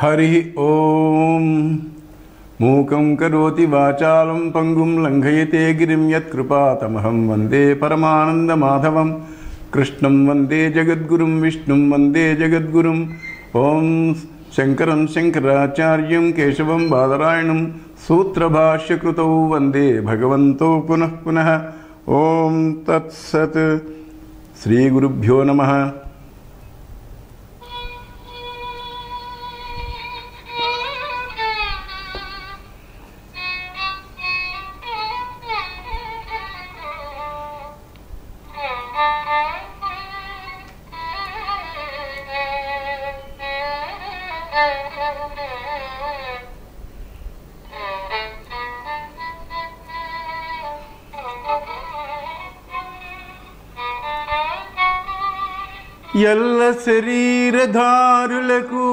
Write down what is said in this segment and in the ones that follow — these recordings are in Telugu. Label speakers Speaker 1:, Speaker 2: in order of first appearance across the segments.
Speaker 1: హరి ఓం మూకం కరోతి వాచాలం పంగుం లంఘయతే గిరిం యత్కృపాతమహం వందే పరమానందమాధవం కృష్ణం వందే జగద్గురుం విష్ణుం వందే జగద్గురుం ఓం శంకరం శంకరాచార్యం కేశవం బాదరాయణం సూత్రభాష్యకృతౌ వందే భగవంతో పునః పునః ఓం తత్సత్ శ్రీగురుభ్యో నమః ఎల్ల శరీరధారులకు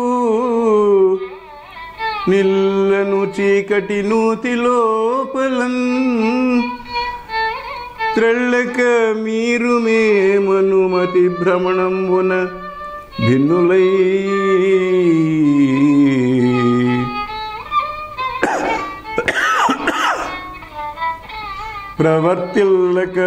Speaker 1: నిల్లను చీకటి నూతి లోపలన్ త్రెళ్ళక మీరు మేమనుమతి భ్రమణంబున భిన్నులై ప్రవర్తిల్లక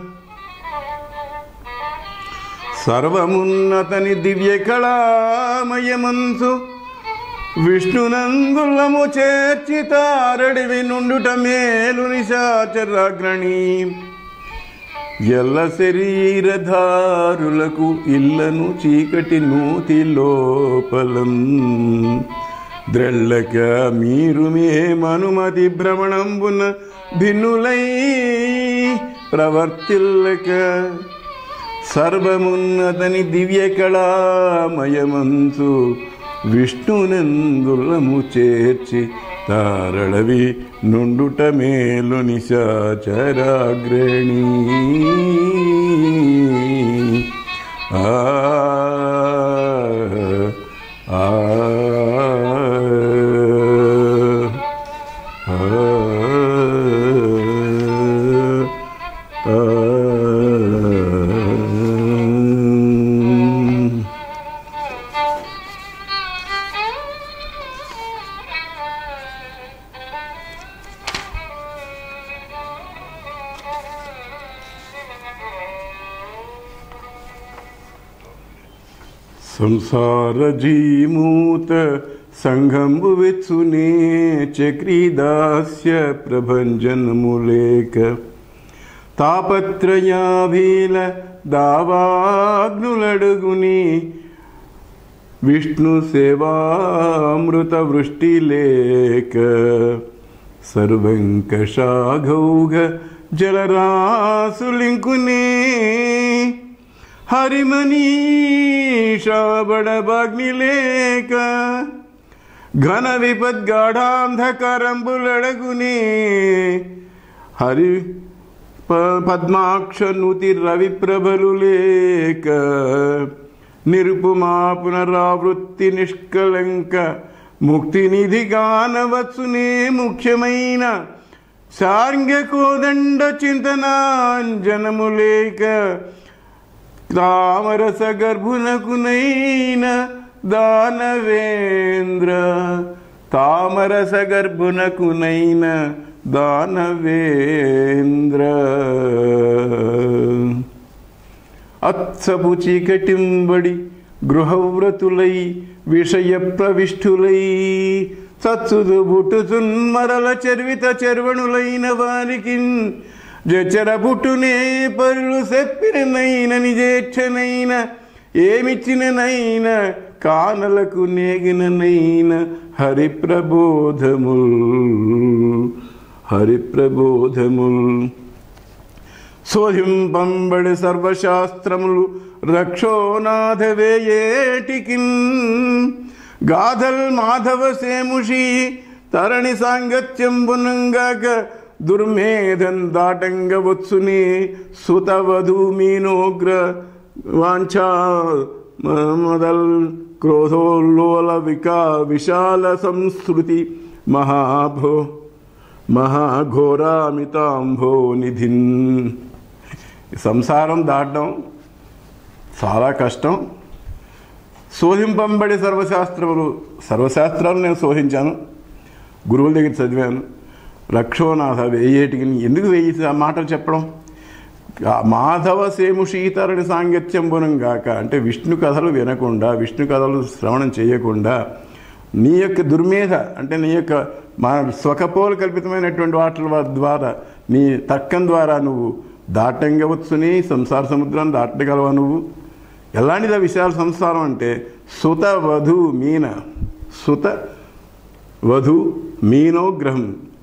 Speaker 1: సర్వమున్నతని దివ్య కళామయమంసు విష్ణునందులము చేర్చి తారడివి నుండుట మేలు నిశాచరాగ్రణి ఎల్ల శరీరధారులకు ఇల్లను చీకటి నూతి లోపలం ద్రెళ్ళక మీరు మేమనుమతి భ్రమణంబున భిన్నులై ప్రవర్తిల్లక సర్వమున్నతని దివ్య కళామయమంచు విష్ణునందులము చేర్చి తారళవి నుండుట మేలు నిశాచరాగ్రణి ఆ ఆ సంసార జీమూత సంఘంబు వెచ్చునే చక్రీదాస్య ప్రభంజనములేక తాపత్రయాభీల దావాగ్నులడుగుని విష్ణు సేవామృత వృష్టి లేక సర్వంకషాఘౌఘ జలరాసులింకునే హరిమనీషాబడబాగ్నిలేక ఘన విపద్గాఢాంధకరంబులడగునే హరి ప- పద్మాక్ష నుతి రవి ప్రభలు లేక నిరుపుమా పునరావృత్తి నిష్కలంక ముక్తి నిధి గానవత్సునే ముఖ్యమైన సాంఘ్య కోదండ చింతనాంజనము లేక తామరస గర్భునకునైన దానవేంద్ర తామరస గర్భునకునైన దానవేంద్ర అత్సపు చీకటింబడి గృహవ్రతులై విషయ ప్రవిష్ఠులై సత్సుదు బుట్టుచున్మరల చర్విత చర్వణులైన వారికి జచర బుట్టునే పరులు చెప్పిననైన నిజేచ్ఛనైన ఏమిచ్చిననైన కానలకు నేగిననైన హరి ప్రబోధముల్ హరి ప్రబోధముల్ శోధింపంబడి సర్వశాస్త్రములు రక్షోనాథవేయేటికిన్ గాథల్ మాధవ సేముషి తరణి సాంగత్యంబునంగాక దుర్మేధన్ దాటంగ వచ్చునే సుతవధు మీనోగ్ర వాంఛా మదల్ క్రోధోల్లోల వికా విశాల సంస్కృతి మహాభో మహాఘోరామితాంభో నిధిన్ సంసారం దాటడం చాలా కష్టం శోధింపంబడి సర్వశాస్త్రములు సర్వశాస్త్రాలు నేను శోధించాను గురువుల దగ్గర చదివాను రక్షోనాథ వెయ్యేటికి ఎందుకు వెయ్యి ఆ మాటలు చెప్పడం ఆ మాధవ సేము శీతరుని సాంగత్యం గాక అంటే విష్ణు కథలు వినకుండా విష్ణు కథలు శ్రవణం చేయకుండా నీ యొక్క దుర్మేధ అంటే నీ యొక్క మా స్వకపోలు కల్పితమైనటువంటి వాటి ద్వారా నీ తర్కం ద్వారా నువ్వు దాటంగవచ్చుని సంసార సముద్రాన్ని దాటగలవా నువ్వు ఎలాంటిది ఆ విశాల సంసారం అంటే సుత వధు మీన సుత వధు మీనో గ్రహం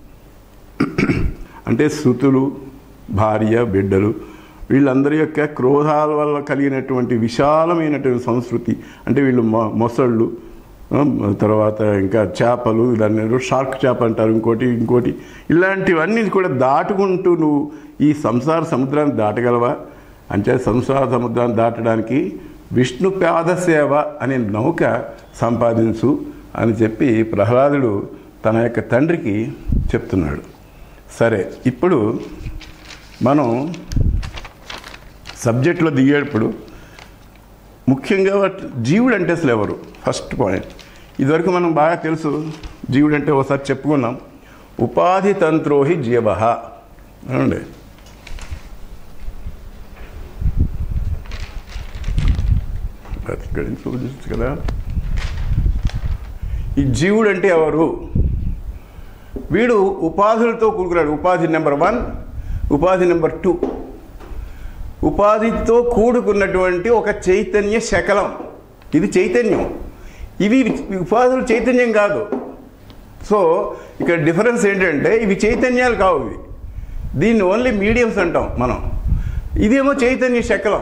Speaker 1: అంటే సుతులు భార్య బిడ్డలు వీళ్ళందరి యొక్క క్రోధాల వల్ల కలిగినటువంటి విశాలమైనటువంటి సంస్కృతి అంటే వీళ్ళు మొ- మొసళ్ళు ఆ, తర్వాత ఇంకా చేపలు దాన్ని ఏదో షార్క్ చేప అంటారు ఇంకోటి ఇంకోటి ఇలాంటివన్నీ కూడా దాటుకుంటూ నువ్వు ఈ సంసార సముద్రాన్ని దాటగలవా అంటే సంసార సముద్రాన్ని దాటడానికి విష్ణు పాద సేవ అనే నౌక సంపాదించు అని చెప్పి ప్రహ్లాదుడు తన యొక్క తండ్రికి చెప్తున్నాడు సరే ఇప్పుడు మనం సబ్జెక్ట్లో దిగేటప్పుడు ముఖ్యంగా వాట్- జీవుడు అంటే అసలు ఎవరు ఫస్ట్ పాయింట్ ఇదివరకు మనం బాగా తెలుసు జీవుడు అంటే ఒకసారి చెప్పుకున్నాం ఉపాధి తంత్రోహి జీవ అవునండి అది ఇక్కడ నుంచి చూపించచ్చు కదా ఈ జీవుడు అంటే ఎవరు వీడు ఉపాధులతో కూడుకున్నాడు ఉపాధి నెంబర్ వన్ ఉపాధి నెంబర్ టూ ఉపాధితో కూడుకున్నటువంటి ఒక చైతన్య శకలం ఇది చైతన్యం ఇవి ఉపాధులు చైతన్యం కాదు సో ఇక్కడ డిఫరెన్స్ ఏంటంటే ఇవి చైతన్యాలు కావు ఇవి దీన్ని ఓన్లీ మీడియంస్ అంటాం మనం ఇదేమో చైతన్య శకలం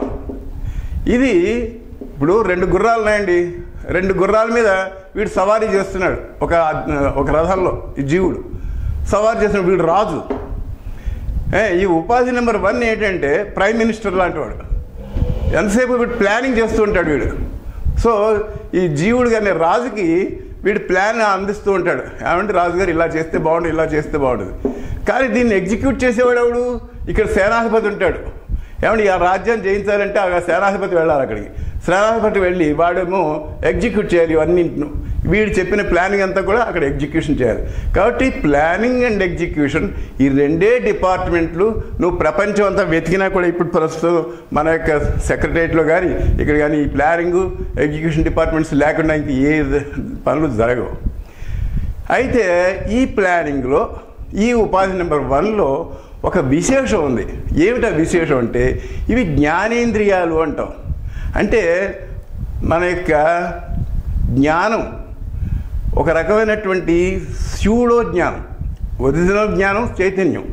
Speaker 1: ఇది ఇప్పుడు రెండు గుర్రాలు ఉన్నాయండి రెండు గుర్రాల మీద వీడు సవారీ చేస్తున్నాడు ఒక ఒక రథంలో ఈ జీవుడు సవారీ చేస్తున్నాడు వీడు రాజు ఏ, ఈ ఉపాధి నెంబర్ వన్ ఏంటంటే ప్రైమ్ మినిస్టర్ లాంటి వాడు ఎంతసేపు వీడు ప్లానింగ్ చేస్తూ ఉంటాడు వీడు సో ఈ జీవుడు కానీ రాజుకి వీడు ప్లాన్ అందిస్తూ ఉంటాడు ఏమంటే రాజుగారు ఇలా చేస్తే బాగుండు ఇలా చేస్తే బాగుంటుంది కానీ దీన్ని ఎగ్జిక్యూట్ చేసేవాడు ఎవడు ఇక్కడ సేనాధిపతి ఉంటాడు ఏమంటే ఆ రాజ్యాన్ని జయించాలంటే ఆ సేనాధిపతి వెళ్ళాలి అక్కడికి సేనాధిపతి వెళ్ళి వాడేమో ఎగ్జిక్యూట్ చేయాలి ఇవన్నీ వీడు చెప్పిన ప్లానింగ్ అంతా కూడా అక్కడ ఎగ్జిక్యూషన్ చేయాలి కాబట్టి ప్లానింగ్ అండ్ ఎగ్జిక్యూషన్ ఈ రెండే డిపార్ట్మెంట్లు నువ్వు ప్రపంచం అంతా వెతికినా కూడా ఇప్పుడు ప్రస్తుతం మన యొక్క సెక్రటరియట్లో కానీ ఇక్కడ కానీ ఈ ప్లానింగ్ ఎగ్జిక్యూషన్ డిపార్ట్మెంట్స్ లేకుండా ఇంక ఏ పనులు జరగవు అయితే ఈ ప్లానింగ్లో ఈ ఉపాధి నెంబర్ వన్లో ఒక విశేషం ఉంది ఏమిటా విశేషం అంటే ఇవి జ్ఞానేంద్రియాలు అంటాం అంటే మన యొక్క జ్ఞానం ఒక రకమైనటువంటి స్యూడో జ్ఞానం ఒరిజినల్ జ్ఞానం చైతన్యం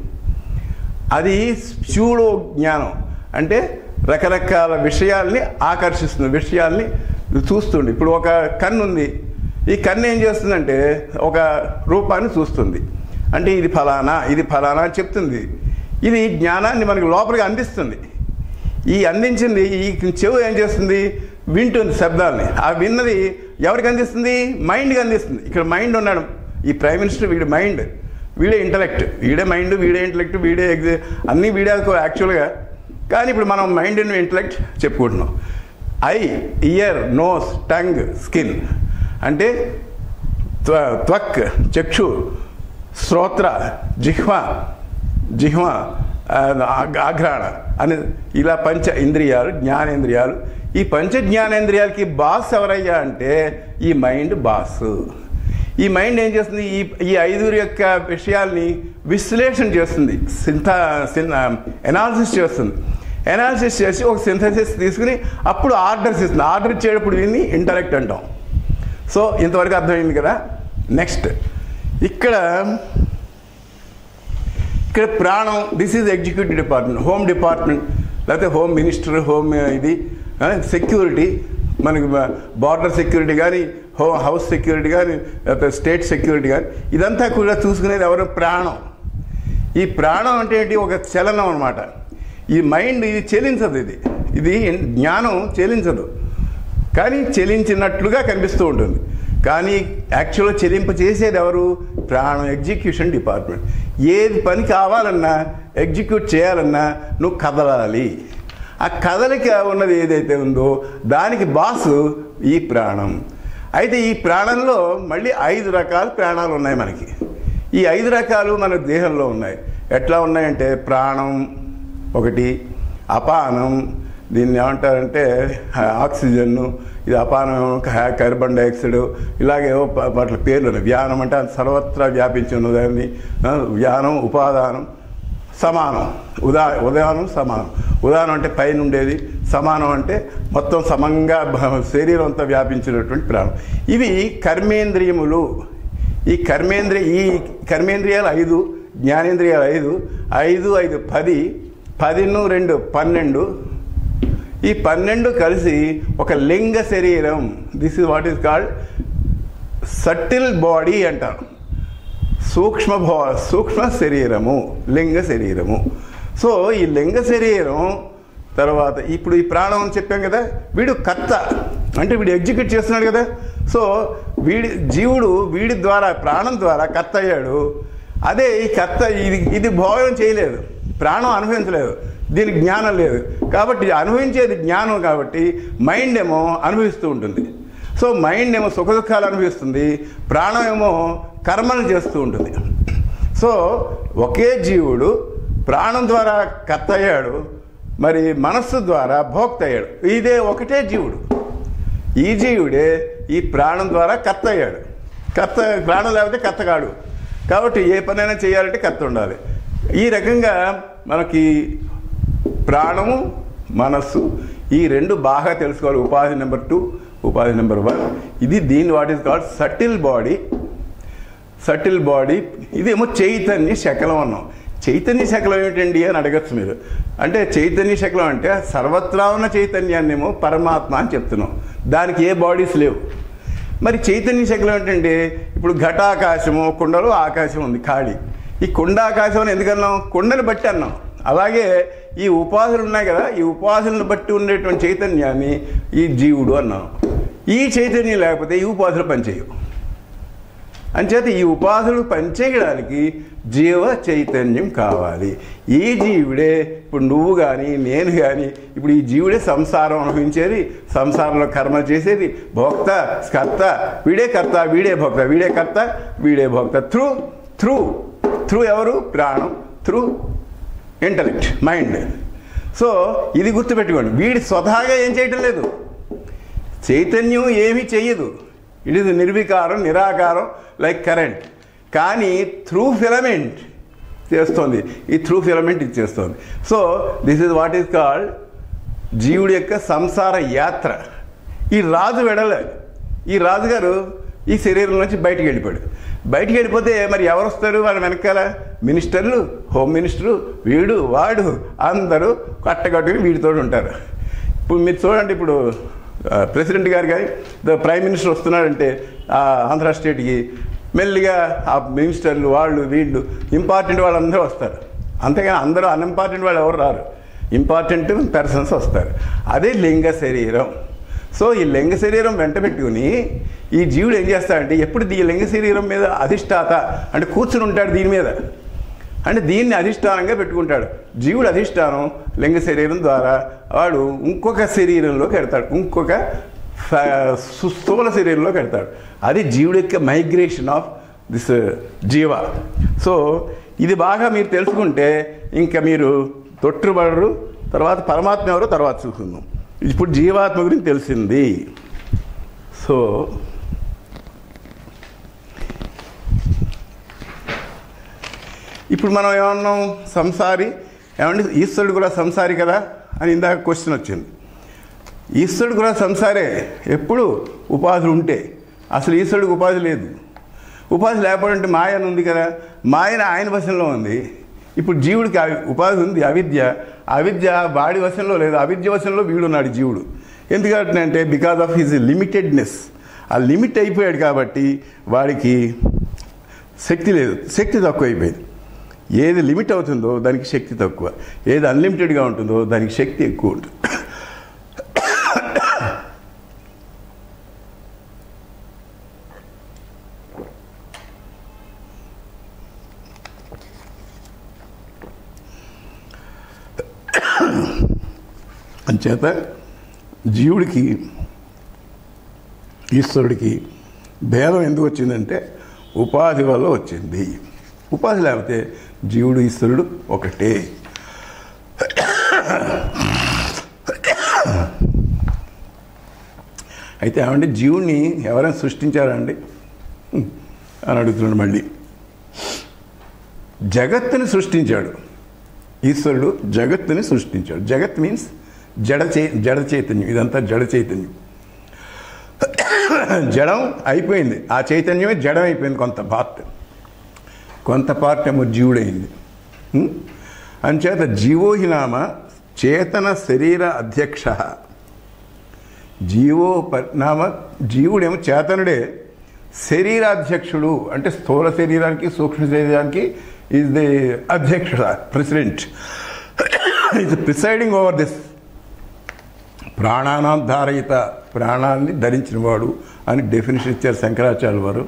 Speaker 1: అది స్యూడో జ్ఞానం అంటే రకరకాల విషయాల్ని ఆకర్షిస్తుంది విషయాల్ని చూస్తుంది ఇప్పుడు ఒక కన్ను ఉంది ఈ కన్ను ఏం చేస్తుందంటే ఒక రూపాన్ని చూస్తుంది అంటే ఇది ఫలానా ఇది ఫలానా అని చెప్తుంది ఇది జ్ఞానాన్ని మనకి లోపలికి అందిస్తుంది ఈ అందించింది ఈ చెవు ఏం చేస్తుంది వింటుంది శబ్దాలని ఆ విన్నది ఎవరికి అందిస్తుంది మైండ్కి అందిస్తుంది ఇక్కడ మైండ్ ఉన్నాడు ఈ ప్రైమ్ మినిస్టర్ వీడి మైండ్ వీడే ఇంటలెక్ట్ వీడే మైండ్ వీడే ఇంటలెక్ట్ వీడే ఎగ్జి అన్నీ వీడే యాక్చువల్గా కానీ ఇప్పుడు మనం మైండ్ అండ్ ఇంటలెక్ట్ చెప్పుకుంటున్నాం eye ear nose tongue skin అంటే త్వ త్వక్ చక్షు శ్రోత్ర జిహ్వ జిహ్వ ఆ, ఆగ్- ఆఘ్రాణ అని ఇలా పంచ ఇంద్రియాలు జ్ఞానేంద్రియాలు ఈ పంచ జ్ఞానేంద్రియాలకి బాస్ ఎవరయ్యా అంటే ఈ మైండ్ బాస్ ఈ మైండ్ ఏం చేస్తుంది ఈ ఈ ఐదుగురి యొక్క విషయాల్ని విశ్లేషణ చేస్తుంది సింథ ఎనాలిసిస్ చేస్తుంది ఎనాలిసిస్ చేసి ఒక సింథసిస్ తీసుకుని అప్పుడు ఆర్డర్స్ ఇస్తుంది ఆర్డర్ ఇచ్చేటప్పుడు దీన్ని ఇంటలెక్ట్ అంటాం సో ఇంతవరకు అర్థమైంది కదా నెక్స్ట్ ఇక్కడ ఇక్కడ ప్రాణం this is executive department home department లేకపోతే హోమ్ మినిస్టర్ హోమ్ ఇది సెక్యూరిటీ మనకి బార్డర్ సెక్యూరిటీ కానీ హో హౌస్ సెక్యూరిటీ కానీ లేకపోతే స్టేట్ సెక్యూరిటీ కానీ ఇదంతా కూడా చూసుకునేది ఎవరు ప్రాణం ఈ ప్రాణం అంటే ఏంటి ఒక చలనం అనమాట ఈ మైండ్ ఇది చెలించదు ఇది ఇది జ్ఞానం చెలించదు కానీ చెలించినట్లుగా కనిపిస్తూ ఉంటుంది కానీ యాక్చువల్గా చెల్లింపు చేసేది ఎవరు ప్రాణం ఎగ్జిక్యూషన్ డిపార్ట్మెంట్ ఏది పని కావాలన్నా ఎగ్జిక్యూట్ చేయాలన్నా నువ్వు కదలాలి ఆ కదలిక ఉన్నది ఏదైతే ఉందో దానికి బాసు ఈ ప్రాణం అయితే ఈ ప్రాణంలో మళ్ళీ ఐదు రకాల ప్రాణాలు ఉన్నాయి మనకి ఈ ఐదు రకాలు మన దేహంలో ఉన్నాయి ఎట్లా ఉన్నాయంటే ప్రాణం ఒకటి అపానం దీన్ని ఏమంటారంటే ఆక్సిజన్ ఇది అపానం కా- కార్బన్ డైఆక్సైడ్ ఇలాగేవో ప- వాటి పేర్లు ఉన్నాయి వ్యానం అంటే అది సర్వత్రా వ్యాపించి ఉన్నదాన్ని ఆ, వ్యానం ఉపాదానం సమానం ఉదా ఉదాహరణ సమానం ఉదాహరణ అంటే పైన ఉండేది సమానం అంటే మొత్తం సమంగా భ- శరీరం అంతా వ్యాపించినటువంటి ప్రాణం ఇవి కర్మేంద్రియములు ఈ కర్మేంద్రియ ఈ కర్మేంద్రియాలు ఐదు జ్ఞానేంద్రియాలు ఐదు ఐదు ఐదు పది పదిను రెండు పన్నెండు ఈ పన్నెండు కలిసి ఒక లింగ శరీరం this is what is called subtle body అంటారు సూక్ష్మ భో సూక్ష్మ శరీరము లింగ శరీరము సో ఈ లింగ శరీరం తర్వాత ఇప్పుడు ఈ ప్రాణం అని చెప్పాం కదా వీడు కర్త అంటే వీడు ఎగ్జిక్యూట్ చేస్తున్నాడు కదా సో వీడి జీవుడు వీడి ద్వారా ప్రాణం ద్వారా కర్త అయ్యాడు అదే ఈ కర్త ఇది ఇది భోగం చేయలేదు ప్రాణం అనుభవించలేదు దీనికి జ్ఞానం లేదు కాబట్టి అనుభవించేది జ్ఞానం కాబట్టి మైండ్ ఏమో అనుభవిస్తూ ఉంటుంది సో మైండ్ ఏమో సుఖ దుఃఖాలు అనుభవిస్తుంది ప్రాణం ఏమో కర్మలు చేస్తూ ఉంటుంది సో ఒకే జీవుడు ప్రాణం ద్వారా కర్త అయ్యాడు మరి మనస్సు ద్వారా భోక్త అయ్యాడు ఇదే ఒకటే జీవుడు ఈ జీవుడే ఈ ప్రాణం ద్వారా కర్త అయ్యాడు కర్త ప్రాణం లేకపోతే కర్త కాడు కాబట్టి ఏ పనైనా చేయాలంటే కర్త ఉండాలి ఈ రకంగా మనకి ప్రాణము మనస్సు ఈ రెండు బాగా తెలుసుకోవాలి ఉపాధి నెంబర్ టూ ఉపాధి నెంబర్ వన్ ఇది దీని what is called subtle body subtle body ఇదేమో చైతన్య శకలం అన్నాం చైతన్య శకలం ఏమిటండి అని అడగచ్చు మీరు అంటే చైతన్య శకలం అంటే సర్వత్రా ఉన్న చైతన్యాన్నేమో పరమాత్మ అని చెప్తున్నాం దానికి ఏ బాడీస్ లేవు మరి చైతన్య శకలం ఏంటంటే ఇప్పుడు ఘటాకాశము కుండలో ఆకాశం ఉంది ఖాళీ ఈ కుండ ఆకాశం అని ఎందుకన్నాం కుండని బట్టి అన్నాం అలాగే ఈ ఉపాధులు ఉన్నాయి కదా ఈ ఉపాధులను బట్టి ఉండేటువంటి చైతన్యాన్ని ఈ జీవుడు అన్నాం ఈ చైతన్యం లేకపోతే ఈ ఉపాధులు పనిచేయవు అంచేత ఈ ఉపాధులు పనిచేయడానికి జీవ చైతన్యం కావాలి ఈ జీవుడే ఇప్పుడు నువ్వు కానీ నేను కానీ ఇప్పుడు ఈ జీవుడే సంసారం అనుభవించేది సంసారంలో కర్మ చేసేది భోక్త కర్త వీడే కర్త వీడే భోక్త వీడే కర్త వీడే భోక్త త్రూ త్రూ త్రూ ఎవరు ప్రాణం త్రూ ఇంటలెక్ట్ మైండ్ సో ఇది గుర్తుపెట్టుకోండి వీడి స్వతహాగా ఏం చేయటం లేదు చైతన్యం ఏమీ చెయ్యదు ఇట్ ఈస్ నిర్వికారం నిరాకారం లైక్ కరెంట్ కానీ త్రూ ఫిలమెంట్ చేస్తోంది ఈ త్రూ ఫిలమెంట్ ఇది చేస్తోంది so this is what is called జీవుడి యొక్క సంసార యాత్ర ఈ రాజు వెడలే ఈ రాజుగారు ఈ శరీరం నుంచి బయటికి వెళ్ళిపోయాడు బయటికి వెళ్ళిపోతే మరి ఎవరు వస్తారు వాళ్ళ వెనకాల మినిస్టర్లు హోమ్ మినిస్టరు వీడు వాడు అందరూ కట్టగట్టుకుని వీడితో ఉంటారు ఇప్పుడు మీరు చూడండి ఇప్పుడు ఆ, ప్రెసిడెంట్ గారు కానీ ద ప్రైమ్ మినిస్టర్ వస్తున్నాడంటే ఆ, ఆంధ్ర స్టేట్కి మెల్లిగా ఆ మినిస్టర్లు వాళ్ళు వీళ్ళు ఇంపార్టెంట్ వాళ్ళందరూ వస్తారు అంతేగాని అందరూ అన్ఇంపార్టెంట్ వాళ్ళు ఎవరు రారు ఇంపార్టెంట్ పర్సన్స్ వస్తారు అదే లింగ శరీరం సో ఈ లింగ శరీరం వెంట పెట్టుకుని ఈ జీవుడు ఏం చేస్తాడంటే ఎప్పుడు ఈ లింగ శరీరం మీద అధిష్టాత అంటే కూర్చుని ఉంటాడు దీని మీద అంటే దీన్ని అధిష్టానంగా పెట్టుకుంటాడు జీవుడు అధిష్టానం లింగ శరీరం ద్వారా వాడు ఇంకొక శరీరంలోకి వెడతాడు ఇంకొక ఫ- సు- స్థూల శరీరంలోకి వెడతాడు అది జీవుడి యొక్క మైగ్రేషన్ ఆఫ్ దిస్ జీవ సో ఇది బాగా మీరు తెలుసుకుంటే ఇంకా మీరు తొట్టుబడరు తర్వాత పరమాత్మ ఎవరో తర్వాత చూసుకుందాం ఇప్పుడు జీవాత్మ గురించి తెలిసింది సో ఇప్పుడు మనం ఏమన్నాం సంసారి ఏమంటే ఈశ్వరుడు కూడా సంసారి కదా అని ఇందాక క్వశ్చన్ వచ్చింది ఈశ్వరుడు కూడా సంసారే ఎప్పుడు ఉపాధులు ఉంటే అసలు ఈశ్వరుడికి ఉపాధి లేదు ఉపాధి లేకపోతే మాయ అని ఉంది కదా మాయన ఆయన వశంలో ఉంది ఇప్పుడు జీవుడికి అవి- ఉపాధి ఉంది అవిద్య అవిద్య వాడి వశంలో లేదు అవిద్య వశంలో వీడున్నాడు జీవుడు ఎందుకంటే బికాస్ ఆఫ్ హిజ్ లిమిటెడ్నెస్ ఆ లిమిట్ అయిపోయాడు కాబట్టి వాడికి శక్తి లేదు శక్తి తక్కువ అయిపోయింది ఏది లిమిట్ అవుతుందో దానికి శక్తి తక్కువ ఏది అన్లిమిటెడ్గా ఉంటుందో దానికి శక్తి ఎక్కువ ఉంటుంది అంచేత జీవుడికి ఈశ్వరుడికి భేదం ఎందుకు వచ్చిందంటే ఉపాధి వల్ల వచ్చింది ఉపాధి లేకపోతే జీవుడు ఈశ్వరుడు ఒకటే అయితే ఏమంటే జీవుడిని ఎవరైనా సృష్టించారండి హ్మ్, అని అడుగుతున్నాడు మళ్ళీ జగత్తుని సృష్టించాడు ఈశ్వరుడు జగత్తుని సృష్టించాడు జగత్ మీన్స్ జడ చే జడ చైతన్యం ఇదంతా జడ చైతన్యం జడం అయిపోయింది ఆ చైతన్యమే జడం అయిపోయింది కొంత పార్ట్ కొంత పార్ట్ ఏమో జీవుడైంది హ్మ్? అంచేత జీవోహి నామ చేతన శరీర అధ్యక్ష జీవో పరిణామ జీవుడేమో చేతనుడే శరీరాధ్యక్షుడు అంటే స్థూల శరీరానికి సూక్ష్మ శరీరానికి ఈజ్ ది అధ్యక్ష president is presiding over this ప్రాణానం ధారయిత ప్రాణాన్ని ధరించిన వాడు అని డెఫినేషన్ ఇచ్చారు శంకరాచార్య వారు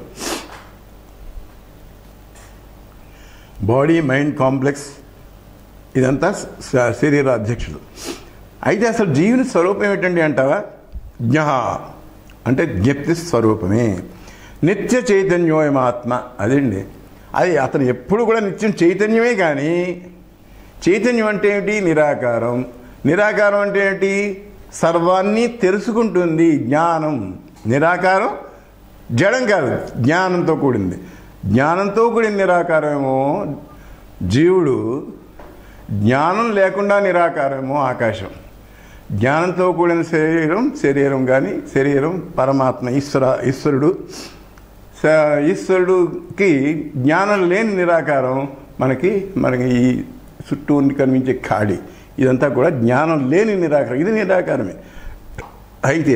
Speaker 1: బాడీ మైండ్ కాంప్లెక్స్ ఇదంతా శ- శరీర అధ్యక్షుడు అయితే అసలు జీవుని స్వరూపం ఏమిటండి అంటావా జ్ఞ అంటే జ్ఞప్తి స్వరూపమే నిత్య చైతన్యోయం ఆత్మ అదండి అది అతను ఎప్పుడు కూడా నిత్యం చైతన్యమే కానీ చైతన్యం అంటే ఏమిటి నిరాకారం నిరాకారం అంటే ఏంటి సర్వాన్ని తెలుసుకుంటుంది జ్ఞానం నిరాకారం జడం కాదు జ్ఞానంతో కూడింది జ్ఞానంతో కూడిన నిరాకారమేమో జీవుడు జ్ఞానం లేకుండా నిరాకారమేమో ఆకాశం జ్ఞానంతో కూడిన శరీరం శరీరం కానీ శరీరం పరమాత్మ ఈశ్వర ఈశ్వరుడు స- ఈశ్వరుడికి జ్ఞానం లేని నిరాకారం మనకి మనకి ఈ చుట్టూ ఉండి కనిపించే ఖాళీ ఇదంతా కూడా జ్ఞానం లేని నిరాకారం ఇది నిరాకారమే అయితే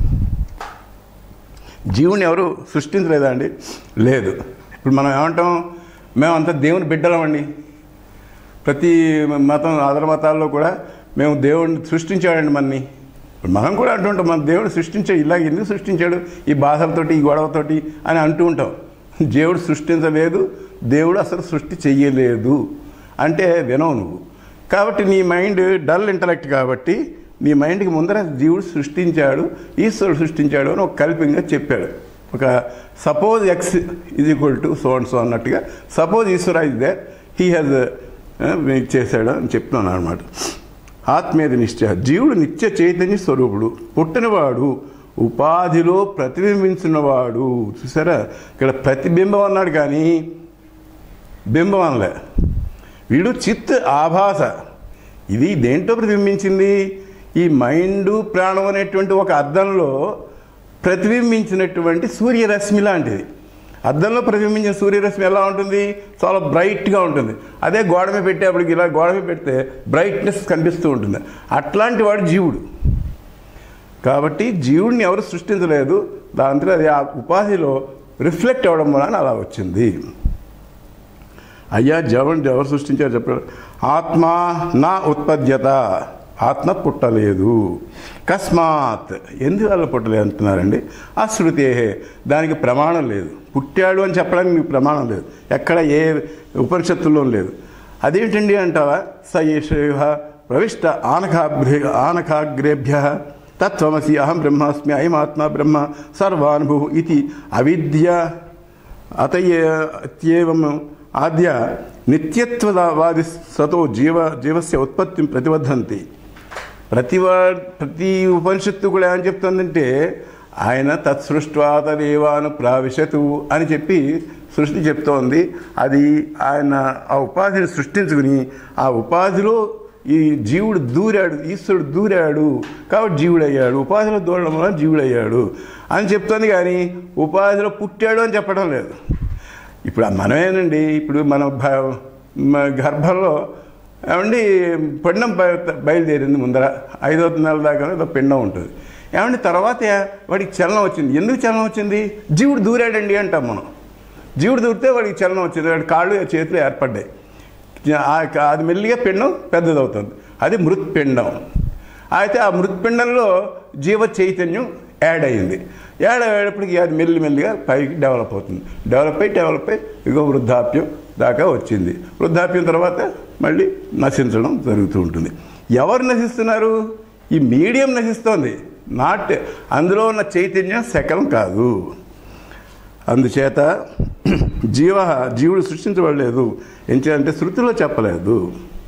Speaker 1: జీవుని ఎవరు సృష్టించలేదా అండి లేదు ఇప్పుడు మనం ఏమంటాం మేమంతా దేవుని బిడ్డలమండి ప్రతి మతం అదర్ మతాల్లో కూడా మేము దేవుడిని సృష్టించాడండి మనని ఇప్పుడు మనం కూడా అంటుంటాం మన దేవుడు సృష్టించాడు ఇలా ఎందుకు సృష్టించాడు ఈ బాధలతోటి ఈ గొడవతోటి అని అంటూ ఉంటాం దేవుడు సృష్టించలేదు దేవుడు అసలు సృష్టి చెయ్యలేదు అంటే వినవు నువ్వు కాబట్టి నీ మైండ్ డల్ ఇంటలెక్ట్ కాబట్టి నీ మైండ్కి ముందర జీవుడు సృష్టించాడు ఈశ్వరుడు సృష్టించాడు అని ఒక కల్పింగా చెప్పాడు ఒక సపోజ్ ఎక్స్ ఇది equal to so and so అన్నట్టుగా సపోజ్ ఈశ్వర ఇస్ దేర్ హీ హ్యాజ్ చేశాడు అని చెప్తున్నాను అనమాట ఆత్మీయత నిశ్చయ జీవుడు నిత్య చైతన్య స్వరూపుడు పుట్టినవాడు ఉపాధిలో ప్రతిబింబించినవాడు చూసారా ఇక్కడ ప్రతిబింబం అన్నాడు కానీ బింబం అనలే వీడు చిత్ ఆభాస ఇది దేంట్లో ప్రతిబింబించింది ఈ మైండ్ ప్రాణం అనేటువంటి ఒక అద్దంలో ప్రతిబింబించినటువంటి సూర్యరశ్మి లాంటిది అద్దంలో ప్రతిబింబించిన సూర్యరశ్మి ఎలా ఉంటుంది చాలా బ్రైట్గా ఉంటుంది అదే గోడ మీద పెట్టేప్పటికి ఇలా గోడ మీద పెడితే బ్రైట్నెస్ కనిపిస్తూ ఉంటుంది అట్లాంటి వాడు జీవుడు కాబట్టి జీవుడిని ఎవరు సృష్టించలేదు దాంతో అది ఆ ఉపాధిలో రిఫ్లెక్ట్ అవ్వడం వలన అలా వచ్చింది అయ్యా జవం ఎవరు సృష్టించారు చెప్పారు ఆత్మ నా ఉత్పద్యత ఆత్మ పుట్టలేదు కస్మాత్ ఎందువల్ల పుట్టలేదు అంటున్నారండి అశ్రుతే దానికి ప్రమాణం లేదు పుట్టాడు అని చెప్పడానికి మీకు ప్రమాణం లేదు ఎక్కడ ఏ ఉపనిషత్తుల్లో లేదు అదేంటండి అంటావా స ఈశ్వ ప్రవిష్ట ఆనకాగ్రే ఆనకాగ్రేభ్య తత్వమసి అహం బ్రహ్మాస్మి అయమాత్మ బ్రహ్మ సర్వానుభు ఇది అవిద్య అతయేవం ఆద్య నిత్యత్వవాది సతో జీవ జీవస్య ఉత్పత్తిని ప్రతిబద్ధంతి ప్రతి వా ప్రతి ఉపనిషత్తు కూడా ఏమని చెప్తుందంటే ఆయన తత్సృష్ట్వా తదేవాను ప్రావిశతు అని చెప్పి సృష్టి చెప్తోంది అది ఆయన ఆ ఉపాధిని సృష్టించుకుని ఆ ఉపాధిలో ఈ జీవుడు దూరాడు ఈశ్వరుడు దూరాడు కాబట్టి జీవుడయ్యాడు ఉపాధిలో దూరడం వల్ల జీవుడయ్యాడు అని చెప్తోంది కానీ ఉపాధిలో పుట్టాడు అని చెప్పడం లేదు ఇప్పుడు మనమేనండి ఇప్పుడు మన భ- మన గర్భంలో ఏమండి పిండం బయ- బయలుదేరింది ముందర ఐదో నెల దాకా ఏదో పిండం ఉంటుంది ఏమండి తర్వాత వాడికి చలనం వచ్చింది ఎందుకు చలనం వచ్చింది జీవుడు దూరాడండి అంటాం మనం జీవుడు దూరితే వాడికి చలనం వచ్చింది వాడి కాళ్ళు చేతులు ఏర్పడ్డాయి ఆ- అది మెల్లిగా పిండం పెద్దదవుతుంది అది మృత్పిండం అయితే ఆ మృత్పిండంలో జీవ చైతన్యం యాడ్ అయింది యాడ్ అయ్యేటప్పటికి అది మెల్లి మెల్లిగా పైకి డెవలప్ అవుతుంది డెవలప్ అయ్యి డెవలప్ అయ్యి ఇగో వృద్ధాప్యం దాకా వచ్చింది వృద్ధాప్యం తర్వాత మళ్ళీ నశించడం జరుగుతూ ఉంటుంది ఎవరు నశిస్తున్నారు ఈ మీడియం నశిస్తోంది నాట్ అందులో ఉన్న చైతన్యం శకలం కాదు అందుచేత జీవ జీవుడు సృష్టించబడలేదు ఎంచేదంటే శృతిలో చెప్పలేదు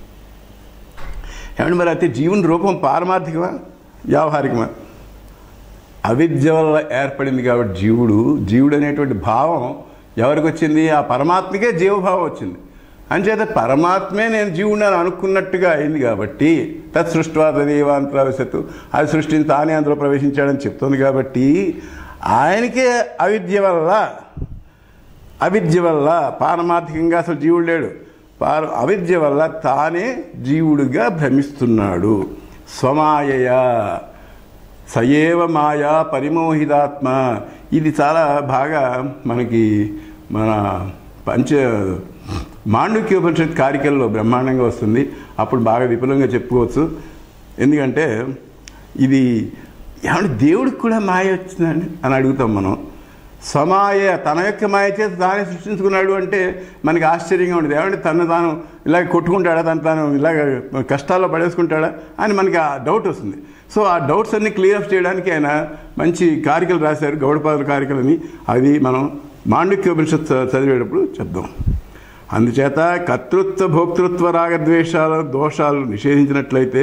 Speaker 1: ఏమంటే మరి అయితే జీవుని రూపం పారమార్థికమా వ్యావహారికమా అవిద్య వల్ల ఏర్పడింది కాబట్టి జీవుడు జీవుడు అనేటువంటి భావం ఎవరికి వచ్చింది ఆ పరమాత్మకే జీవభావం వచ్చింది అంచేత పరమాత్మే నేను జీవుడు అని అనుకున్నట్టుగా అయింది కాబట్టి తత్ సృష్టివా తదేవాంతరావశత్తు అది సృష్టించి తానే అందులో ప్రవేశించాడని చెప్తుంది కాబట్టి ఆయనకే అవిద్య వల్ల అవిద్య వల్ల పారమార్థికంగా అసలు జీవుడు లేడు పార అవిద్య వల్ల తానే జీవుడిగా భ్రమిస్తున్నాడు స్వమాయయ సయేవ మాయా పరిమోహితాత్మ ఇది చాలా బాగా మనకి మన పంచ మాండుక్యోపనిషత్ కారికల్లో బ్రహ్మాండంగా వస్తుంది అప్పుడు బాగా విపులంగా చెప్పుకోవచ్చు ఎందుకంటే ఇది ఏమంటే దేవుడికి కూడా మాయ వచ్చిందండి అని అడుగుతాం మనం స్వమాయ తన యొక్క మాయ చేత తానే సృష్టించుకున్నాడు అంటే మనకి ఆశ్చర్యంగా ఉండదు ఏమంటే తను తాను ఇలాగ కొట్టుకుంటాడా తను తాను ఇలాగ కష్టాల్లో పడేసుకుంటాడా అని మనకి ఆ డౌట్ వస్తుంది సో ఆ డౌట్స్ అన్ని క్లియర్ అప్ చేయడానికి ఆయన మంచి కారికలు రాశారు గౌడపాదుల కారికలని అది మనం మాండుక్యోపనిషత్ చదివేటప్పుడు చెప్దాం అందుచేత కర్తృత్వ భోక్తృత్వ రాగద్వేషాల దోషాలు నిషేధించినట్లయితే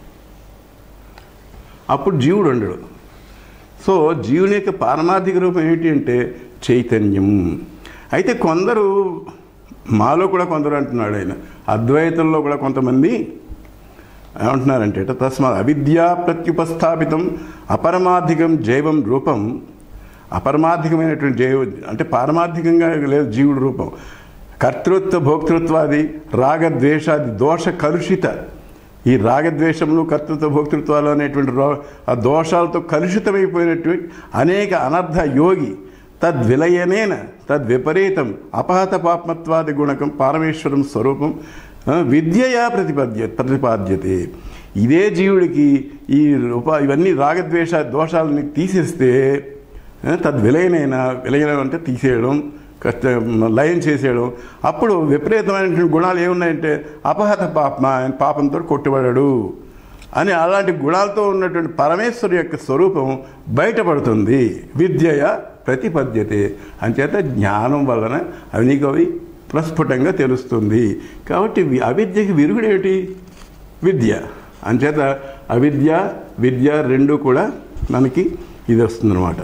Speaker 1: అప్పుడు జీవుడు ఉండడు సో జీవుని యొక్క పారమార్థిక రూపం ఏంటి అంటే చైతన్యం అయితే కొందరు మాలో కూడా కొందరు అంటున్నాడు ఆయన అద్వైతంలో కూడా కొంతమంది ఏమంటున్నారంటే తస్మాత్ అవిద్యా ప్రత్యుపస్థాపితం అపరమార్థికం జైవం రూపం అపరమార్థికమైనటువంటి జైవ అంటే పారమార్థికంగా లేదు జీవుడు రూపం కర్తృత్వ భోక్తృత్వాది రాగద్వేషాది దోష కలుషిత ఈ రాగద్వేషములు కర్తృత్వ భోక్తృత్వాలు అనేటువంటి రో ఆ దోషాలతో కలుషితమైపోయినటువంటి అనేక అనర్థ యోగి తద్విలయనేన తద్విపరీతం అపహత పాప్మత్వాది గుణకం పారమేశ్వరం స్వరూపం ఆ, విద్యయా ప్రతిపద్య ప్రతిపాద్యతే ఇదే జీవుడికి ఈ ఉప ఇవన్నీ రాగద్వేష దోషాలని తీసేస్తే ఆ, తద్విలయనైన విలయనం అంటే తీసేయడం కష్ట లయం చేసేయడం అప్పుడు విపరీతమైనటువంటి గుణాలు ఏమున్నాయంటే అపహత పాపమ ఆయన పాపంతో కొట్టుబడాడు అని అలాంటి గుణాలతో ఉన్నటువంటి పరమేశ్వరు యొక్క స్వరూపం బయటపడుతుంది విద్యయ ప్రతిపద్యతే అంచేత జ్ఞానం వలన అవి నీకు అవి ప్రస్ఫుటంగా తెలుస్తుంది కాబట్టి వి- అవిద్యకి విరుగుడేమిటి విద్య అంచేత అవిద్య విద్య రెండు కూడా మనకి ఇది వస్తుందన్నమాట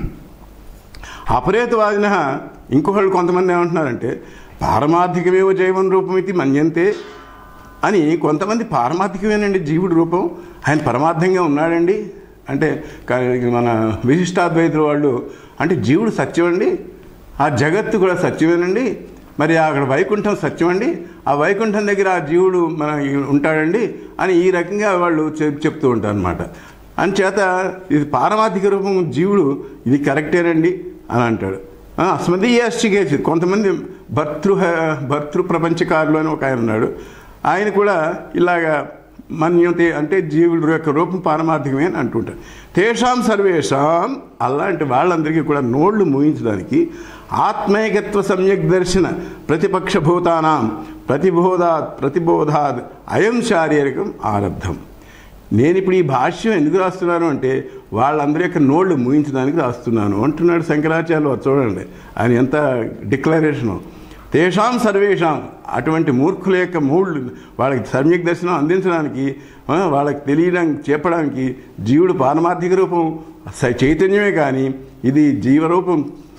Speaker 1: అపరేతవాదిన ఇంకొకళ్ళు కొంతమంది ఏమంటున్నారంటే పారమార్థికమేవ జైవన్ రూపం ఇది మన్యంతే అని కొంతమంది పారమార్థికమేనండి జీవుడి రూపం ఆయన పరమార్థంగా ఉన్నాడండి అంటే కా- మన విశిష్టాద్వైతుల వాళ్ళు అంటే జీవుడు సత్యమండి ఆ జగత్తు కూడా సత్యమేనండి మరి అక్కడ వైకుంఠం సత్యమండి ఆ వైకుంఠం దగ్గర ఆ జీవుడు మన ఉంటాడండి అని ఈ రకంగా వాళ్ళు చెప్ చెప్తూ ఉంటారు అనమాట అంచేత ఇది పారమార్థిక రూపం జీవుడు ఇది కరెక్టేనండి అని అంటాడు ఆ, అస్మదీయాశ్చికేసి కొంతమంది భర్తృ భర్తృ ప్రపంచకారులు అని ఒక ఆయన ఉన్నాడు ఆయన కూడా ఇలాగా మన్యతే అంటే జీవుడు యొక్క రూపం పారమార్థికమే అని అంటుంటారు తేషాం సర్వేషాం అలాంటి వాళ్ళందరికీ కూడా నోళ్లు మూయించడానికి ఆత్మైకత్వ సమ్యక్ దర్శన ప్రతిపక్ష భూతానాం ప్రతిబోధాత్ ప్రతిబోధాద్ అయం శారీరకం ఆరబ్ధం నేను ఇప్పుడు ఈ భాష్యం ఎందుకు రాస్తున్నాను అంటే వాళ్ళందరి యొక్క నోళ్ళు మూయించడానికి రాస్తున్నాను అంటున్నాడు శంకరాచార్యులు వారు చూడండి ఆయన ఎంత డిక్లరేషను తేషాం సర్వేషాం అటువంటి మూర్ఖుల యొక్క మూళ్ళు వాళ్ళకి సమ్యక్ దర్శనం అందించడానికి ఆ, వాళ్ళకి తెలియడానికి చెప్పడానికి జీవుడు పారమార్థిక రూపం స- చైతన్యమే కానీ ఇది జీవరూపం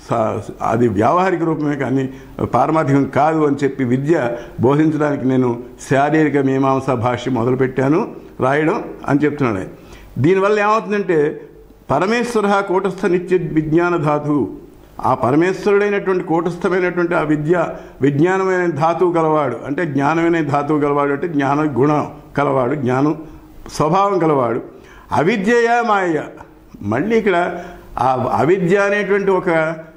Speaker 1: స- అది వ్యావహారిక రూపమే కానీ పారమార్థికం కాదు అని చెప్పి విద్య బోధించడానికి నేను శారీరక మీమాంస భాష్యం మొదలుపెట్టాను రాయడం అని చెప్తున్నాడు ఆయన. దీనివల్ల ఏమవుతుందంటే పరమేశ్వర కూటస్థ నిత్య విజ్ఞాన ధాతు ఆ పరమేశ్వరుడైనటువంటి కూటస్థమైనటువంటి ఆ విద్య విజ్ఞానమైన ధాతువు గలవాడు అంటే జ్ఞానమైన ధాతువు గలవాడు అంటే జ్ఞాన గుణం కలవాడు జ్ఞానం స్వభావం గలవాడు అవిద్యయ మాయ మళ్ళీ ఇక్కడ ఆ అవిద్య అనేటువంటి ఒక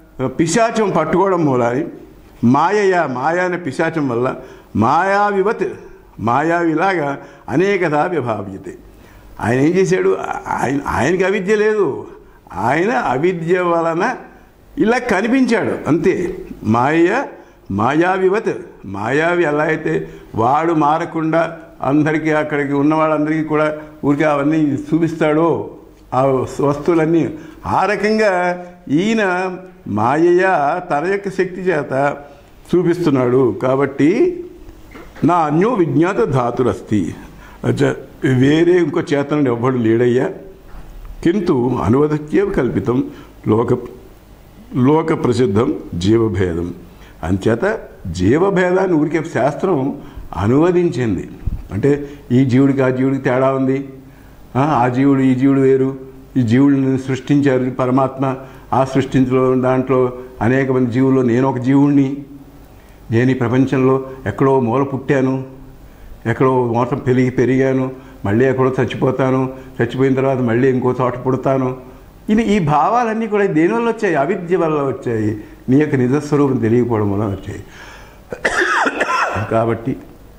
Speaker 1: పిశాచం పట్టుకోవడం మూలాని మాయయ మాయ అనే పిశాచం వల్ల మాయావివత్ మాయావిలాగా అనేకదా విభావ్యతే ఆయన ఏం చేశాడు ఆయన ఆయనకి అవిద్య లేదు ఆయన అవిద్య వలన ఇలా కనిపించాడు అంతే మాయ మాయావివత్ మాయావి ఎలా అయితే వాడు మారకుండా అందరికీ అక్కడికి ఉన్న వాళ్ళందరికీ కూడా ఊరికే అవన్నీ చూపిస్తాడో ఆ వస్తువులన్నీ ఆ రకంగా ఈయన మాయయ తన యొక్క శక్తి చేత చూపిస్తున్నాడు కాబట్టి నా అన్యో విజ్ఞాత ధాతురస్తి అచ్చా వేరే ఇంకో చేతనుడు ఎవ్వడు లేడయ్యా కింటు అనువదక్యేవ కల్పితం లోక లోక ప్రసిద్ధం జీవభేదం అంచేత జీవభేదాన్ని ఊరికే శాస్త్రం అనువదించింది అంటే ఈ జీవుడికి ఆ జీవుడికి తేడా ఉంది ఆ, ఆ జీవుడు ఈ జీవుడు వేరు ఈ జీవుడిని సృష్టించారు పరమాత్మ ఆ సృష్టించలో దాంట్లో అనేక మంది జీవుల్లో నేను ఒక జీవుణ్ణి నేను ఈ ప్రపంచంలో ఎక్కడో మూల పుట్టాను ఎక్కడో మూత పెరిగి పెరిగాను మళ్ళీ ఎక్కడో చచ్చిపోతాను చచ్చిపోయిన తర్వాత మళ్ళీ ఇంకో చోట పుడతాను ఇది ఈ భావాలన్నీ కూడా దేనివల్ల వచ్చాయి అవిద్య వల్ల వచ్చాయి నీ యొక్క నిజస్వరూపం తెలియకపోవడం వల్ల వచ్చాయి కాబట్టి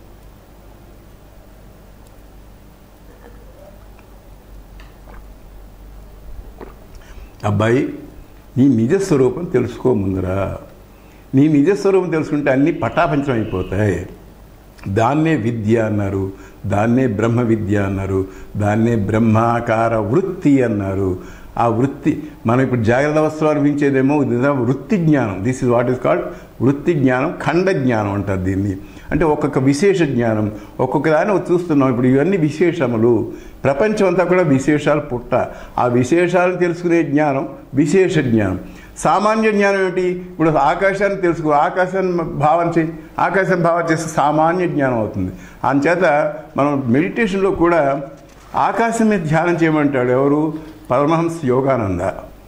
Speaker 1: అబ్బాయి నీ నిజస్వరూపం తెలుసుకో ముందరా నీ నిజస్వరూపం తెలుసుకుంటే అన్నీ పటాపంచం అయిపోతాయి దాన్నే విద్య అన్నారు దాన్నే బ్రహ్మ విద్య అన్నారు దాన్నే బ్రహ్మాకార వృత్తి అన్నారు ఆ వృత్తి మనం ఇప్పుడు జాగ్రత్త అవస్థలో అనిపించేదేమో ఇది వృత్తి జ్ఞానం this is what is called వృత్తి జ్ఞానం ఖండ జ్ఞానం అంటారు దీన్ని అంటే ఒక్కొక్క విశేష జ్ఞానం ఒక్కొక్క దాన్ని చూస్తున్నాం ఇప్పుడు ఇవన్నీ విశేషములు ప్రపంచం అంతా కూడా విశేషాలు పుట్ట ఆ విశేషాలు తెలుసుకునే జ్ఞానం విశేష జ్ఞానం సామాన్య జ్ఞానం ఏమిటి ఇప్పుడు ఆకాశాన్ని తెలుసుకో ఆకాశాన్ని భావన చేయి ఆకాశం భావన చేస్తే సామాన్య జ్ఞానం అవుతుంది అంచేత మనం మెడిటేషన్లో కూడా ఆకాశం మీద ధ్యానం చేయమంటాడు ఎవరు పరమహంస యోగానంద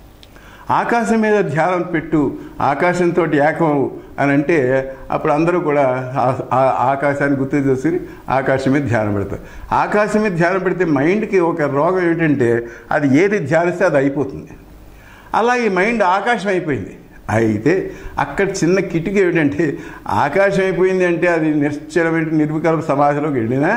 Speaker 1: ఆకాశం మీద ధ్యానం పెట్టు ఆకాశంతో ఏకం అని అంటే అప్పుడు అందరూ కూడా ఆ- ఆ ఆకాశాన్ని గుర్తు చేసి ఆకాశం మీద ధ్యానం పెడతారు ఆకాశం మీద ధ్యానం పెడితే మైండ్కి ఒక రోగం ఏంటంటే అది ఏది ధ్యానిస్తే అది అయిపోతుంది అలాగే మైండ్ ఆకాశం అయిపోయింది అయితే అక్కడ చిన్న కిటికీ ఏమిటంటే ఆకాశం అయిపోయింది అంటే అది నిశ్చలమైన నిర్వికల్ప సమాధిలోకి వెళ్ళినా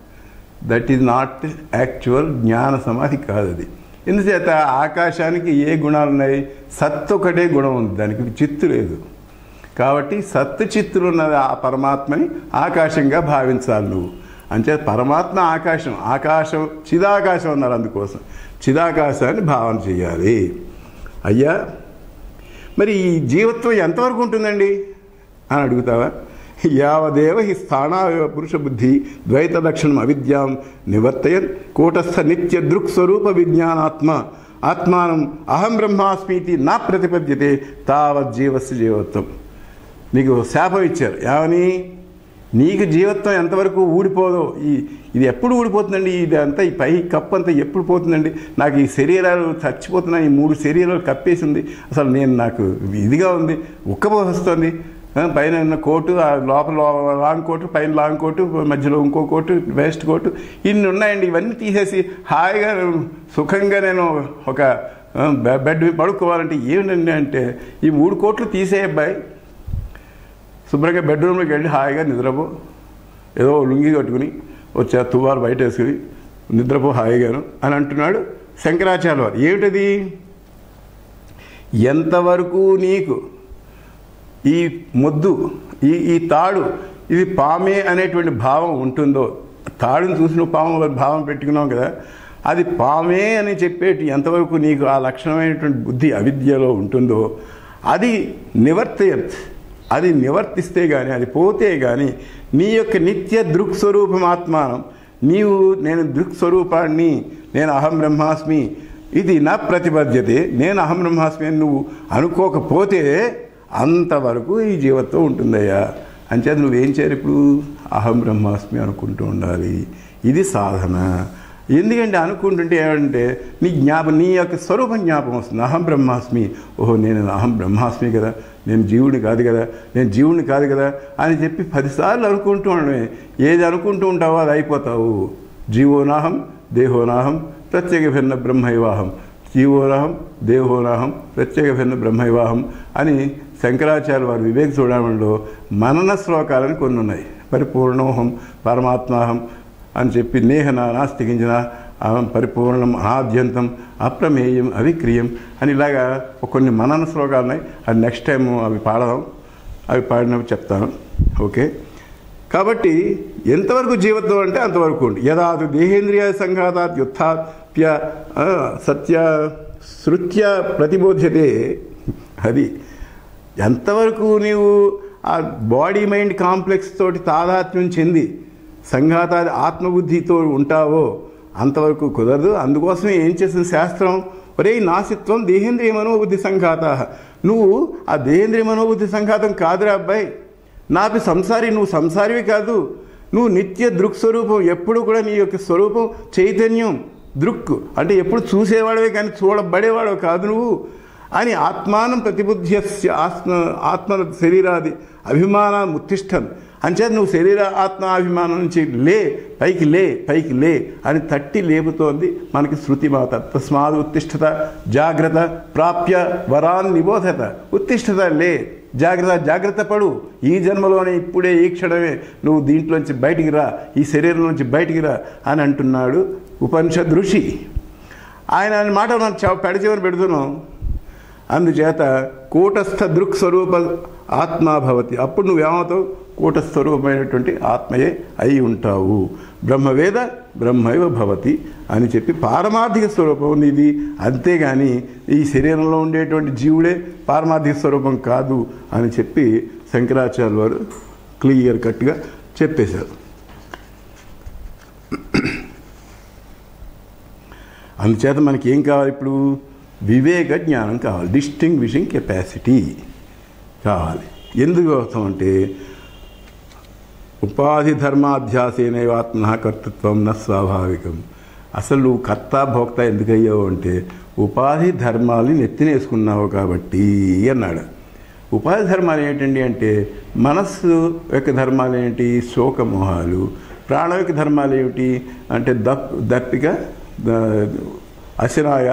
Speaker 1: దట్ ఈజ్ నాట్ యాక్చువల్ జ్ఞాన సమాధి కాదు అది ఎందుచేత ఆకాశానికి ఏ గుణాలు ఉన్నాయి సత్ ఒకటే గుణం ఉంది దానికి చిత్తు లేదు కాబట్టి సత్తు చిత్తులు ఉన్నది ఆ పరమాత్మని ఆకాశంగా భావించాలి నువ్వు అంచేత పరమాత్మ ఆకాశం ఆకాశం చిదాకాశం అన్నారు అందుకోసం చిదాకాశాన్ని భావన చేయాలి అయ్యా మరి ఈ జీవత్వం ఎంతవరకు ఉంటుందండి అని అడుగుతావా యావదేవ హి స్థానావ పురుష బుద్ధి ద్వైత లక్షణం అవిద్యాం నివర్తయన్ కూటస్థ నిత్య దృక్స్వరూప విజ్ఞానాత్మ ఆత్మానం అహం బ్రహ్మాస్మీతి నా ప్రతిపద్యతే తావత్ జీవస్య జీవత్వం నీకు శాపం ఇచ్చారు ఏమని నీకు జీవత్వం ఎంతవరకు ఊడిపోదో ఈ ఇది ఎప్పుడు ఊడిపోతుందండి ఇది అంతా ఈ పై కప్పు అంతా ఎప్పుడు పోతుందండి నాకు ఈ శరీరాలు చచ్చిపోతున్నాయి ఈ మూడు శరీరాలు కప్పేసింది అసలు నేను నాకు ఇదిగా ఉంది ఉక్కపోస్తుంది ఆ, పైన ఉన్న కోటు ఆ లోపల లాంగ్ కోటు పైన లాంగ్ కోటు మధ్యలో ఇంకో కోటు వేస్ట్ కోటు ఇన్ని ఉన్నాయండి ఇవన్నీ తీసేసి హాయిగా నేను సుఖంగా నేను ఒక ఆ, బె- బెడ్ మీద పడుకోవాలంటే ఏమిటండి అంటే ఈ మూడు కోట్లు తీసే అబ్బాయి శుభ్రంగా బెడ్రూమ్లోకి వెళ్ళి హాయిగా నిద్రపో ఏదో లుంగి కట్టుకుని వచ్చే తువ్వాలు బయట వేసుకుని నిద్రపో హాయిగాను అని అంటున్నాడు శంకరాచార్య వారు ఏమిటది ఎంతవరకు నీకు ఈ మొద్దు ఈ ఈ తాడు ఇది పామే అనేటువంటి భావం ఉంటుందో తాడుని చూసిన పాము అని భావం పెట్టుకున్నాం కదా అది పామే అని చెప్పేటి ఎంతవరకు నీకు ఆ లక్షణమైనటువంటి బుద్ధి అవిద్యలో ఉంటుందో అది నివర్తయత్ అది నివర్తిస్తే కానీ అది పోతే కానీ నీ యొక్క నిత్య దృక్స్వరూపం ఆత్మానం నీవు నేను దృక్స్వరూపాన్ని నేను అహం బ్రహ్మాస్మి ఇది నా ప్రతిపద్యతే నేను అహం బ్రహ్మాస్మి అని నువ్వు అనుకోకపోతే అంతవరకు ఈ జీవత్వం ఉంటుందయ్యా అంచేత నువ్వేం చేయాలి ఇప్పుడు అహం బ్రహ్మాస్మి అనుకుంటూ ఉండాలి ఇది సాధన ఎందుకంటే అనుకుంటుంటే ఏమంటే నీ జ్ఞాపం నీ యొక్క స్వరూపం జ్ఞాపకం వస్తుంది అహం బ్రహ్మాస్మి ఓహో నేను అహం బ్రహ్మాస్మి కదా నేను జీవుడిని కాదు కదా నేను జీవుడిని కాదు కదా అని చెప్పి పదిసార్లు అనుకుంటూ ఉండడమే ఏది అనుకుంటూ ఉంటావో అది అయిపోతావు జీవోనాహం దేహోనాహం ప్రత్యేక భిన్న బ్రహ్మైవాహం జీవోనాహం దేహోనాహం ప్రత్యేక భిన్న బ్రహ్మైవాహం అని శంకరాచార్య వారి వివేక చూడడంలో మనన శ్లోకాలని కొన్ని ఉన్నాయి పరిపూర్ణోహం పరమాత్మాహం అని చెప్పి నేహన నాస్తికించిన అహం పరిపూర్ణం అనాద్యంతం అప్రమేయం అవిక్రియం అని ఇలాగా కొన్ని మనన శ్లోకాలు ఉన్నాయి అది నెక్స్ట్ టైం అవి పాడదాం అవి పాడినప్పుడు చెప్తాను ఓకే కాబట్టి ఎంతవరకు జీవత్వం అంటే అంతవరకు ఉంది యదాదు దేహేంద్రియ సంఘాతాత్ యుత్థాత్ ప్రాప్య ఆ, సత్య శృత్య ప్రతిబోధ్యతే అది ఎంతవరకు నీవు ఆ బాడీ మైండ్ కాంప్లెక్స్ తోటి తాదాత్మ్యం చెంది సంఘాతాది ఆత్మబుద్ధితో ఉంటావో అంతవరకు కుదరదు అందుకోసమే ఏం చేసింది శాస్త్రం ఒరే నాసిత్వం దేహేంద్రియ మనోబుద్ధి సంఘాత నువ్వు ఆ దేహేంద్రియ మనోబుద్ధి సంఘాతం కాదురా అబ్బాయి నాపి సంసారి నువ్వు సంసారివి కాదు నువ్వు నిత్య దృక్ స్వరూపం ఎప్పుడు కూడా నీ యొక్క స్వరూపం చైతన్యం దృక్ అంటే ఎప్పుడు చూసేవాడవే కానీ చూడబడేవాడవు కాదు నువ్వు అని ఆత్మానం ప్రతిబుద్ధ్యస్య ఆత్మ ఆత్మ శరీరాది అభిమానం ఉత్తిష్టం అంచేత నువ్వు శరీర ఆత్మ అభిమానం నుంచి లే పైకి లే పైకి లే అని తట్టి లేపుతోంది మనకి శృతి మాత తస్మాత్ ఉత్తిష్టత జాగ్రత్త ప్రాప్య వరాన్ నిబోధత ఉత్తిష్టత లే జాగ్రత్త జాగ్రత్త పడు ఈ జన్మలోనే ఇప్పుడే ఈ క్షణమే నువ్వు దీంట్లోంచి బయటికి రా ఈ శరీరం నుంచి బయటికి రా అని అంటున్నాడు ఉపనిషద్ ఋషి ఆయన ఆయన మాట మనం చ- పెడచెవిన పెడుతున్నాం అందుచేత కూటస్థ దృక్ స్వరూప ఆత్మ భవతి అప్పుడు నువ్వేమవుతావు కూటస్వరూపమైనటువంటి ఆత్మయే అయి ఉంటావు బ్రహ్మవేద బ్రహ్మైవ భవతి అని చెప్పి పారమార్థిక స్వరూపం ఇది అంతేగాని ఈ శరీరంలో ఉండేటువంటి జీవుడే పారమార్థిక స్వరూపం కాదు అని చెప్పి శంకరాచార్య వారు క్లియర్ కట్గా చెప్పేశారు అందుచేత మనకి ఏం కావాలి ఇప్పుడు వివేక జ్ఞానం కావాలి డిస్టింగ్విషింగ్ కెపాసిటీ కావాలి ఎందుకు అవసరం అంటే ఉపాధి ధర్మాధ్యాసేనైవ ఆత్మ కర్తృత్వం న స్వాభావికం అసలు నువ్వు కర్త భోక్త ఎందుకు అయ్యావు అంటే ఉపాధి ధర్మాలు నెత్తినేసుకున్నావు కాబట్టి అన్నాడు ఉపాధి ధర్మాలు ఏంటండి అంటే మనస్సు యొక్క ధర్మాలు ఏంటి శోకమోహాలు ప్రాణం యొక్క ధర్మాలు ఏమిటి అంటే దప్ దప్పిక ద- అశనాయ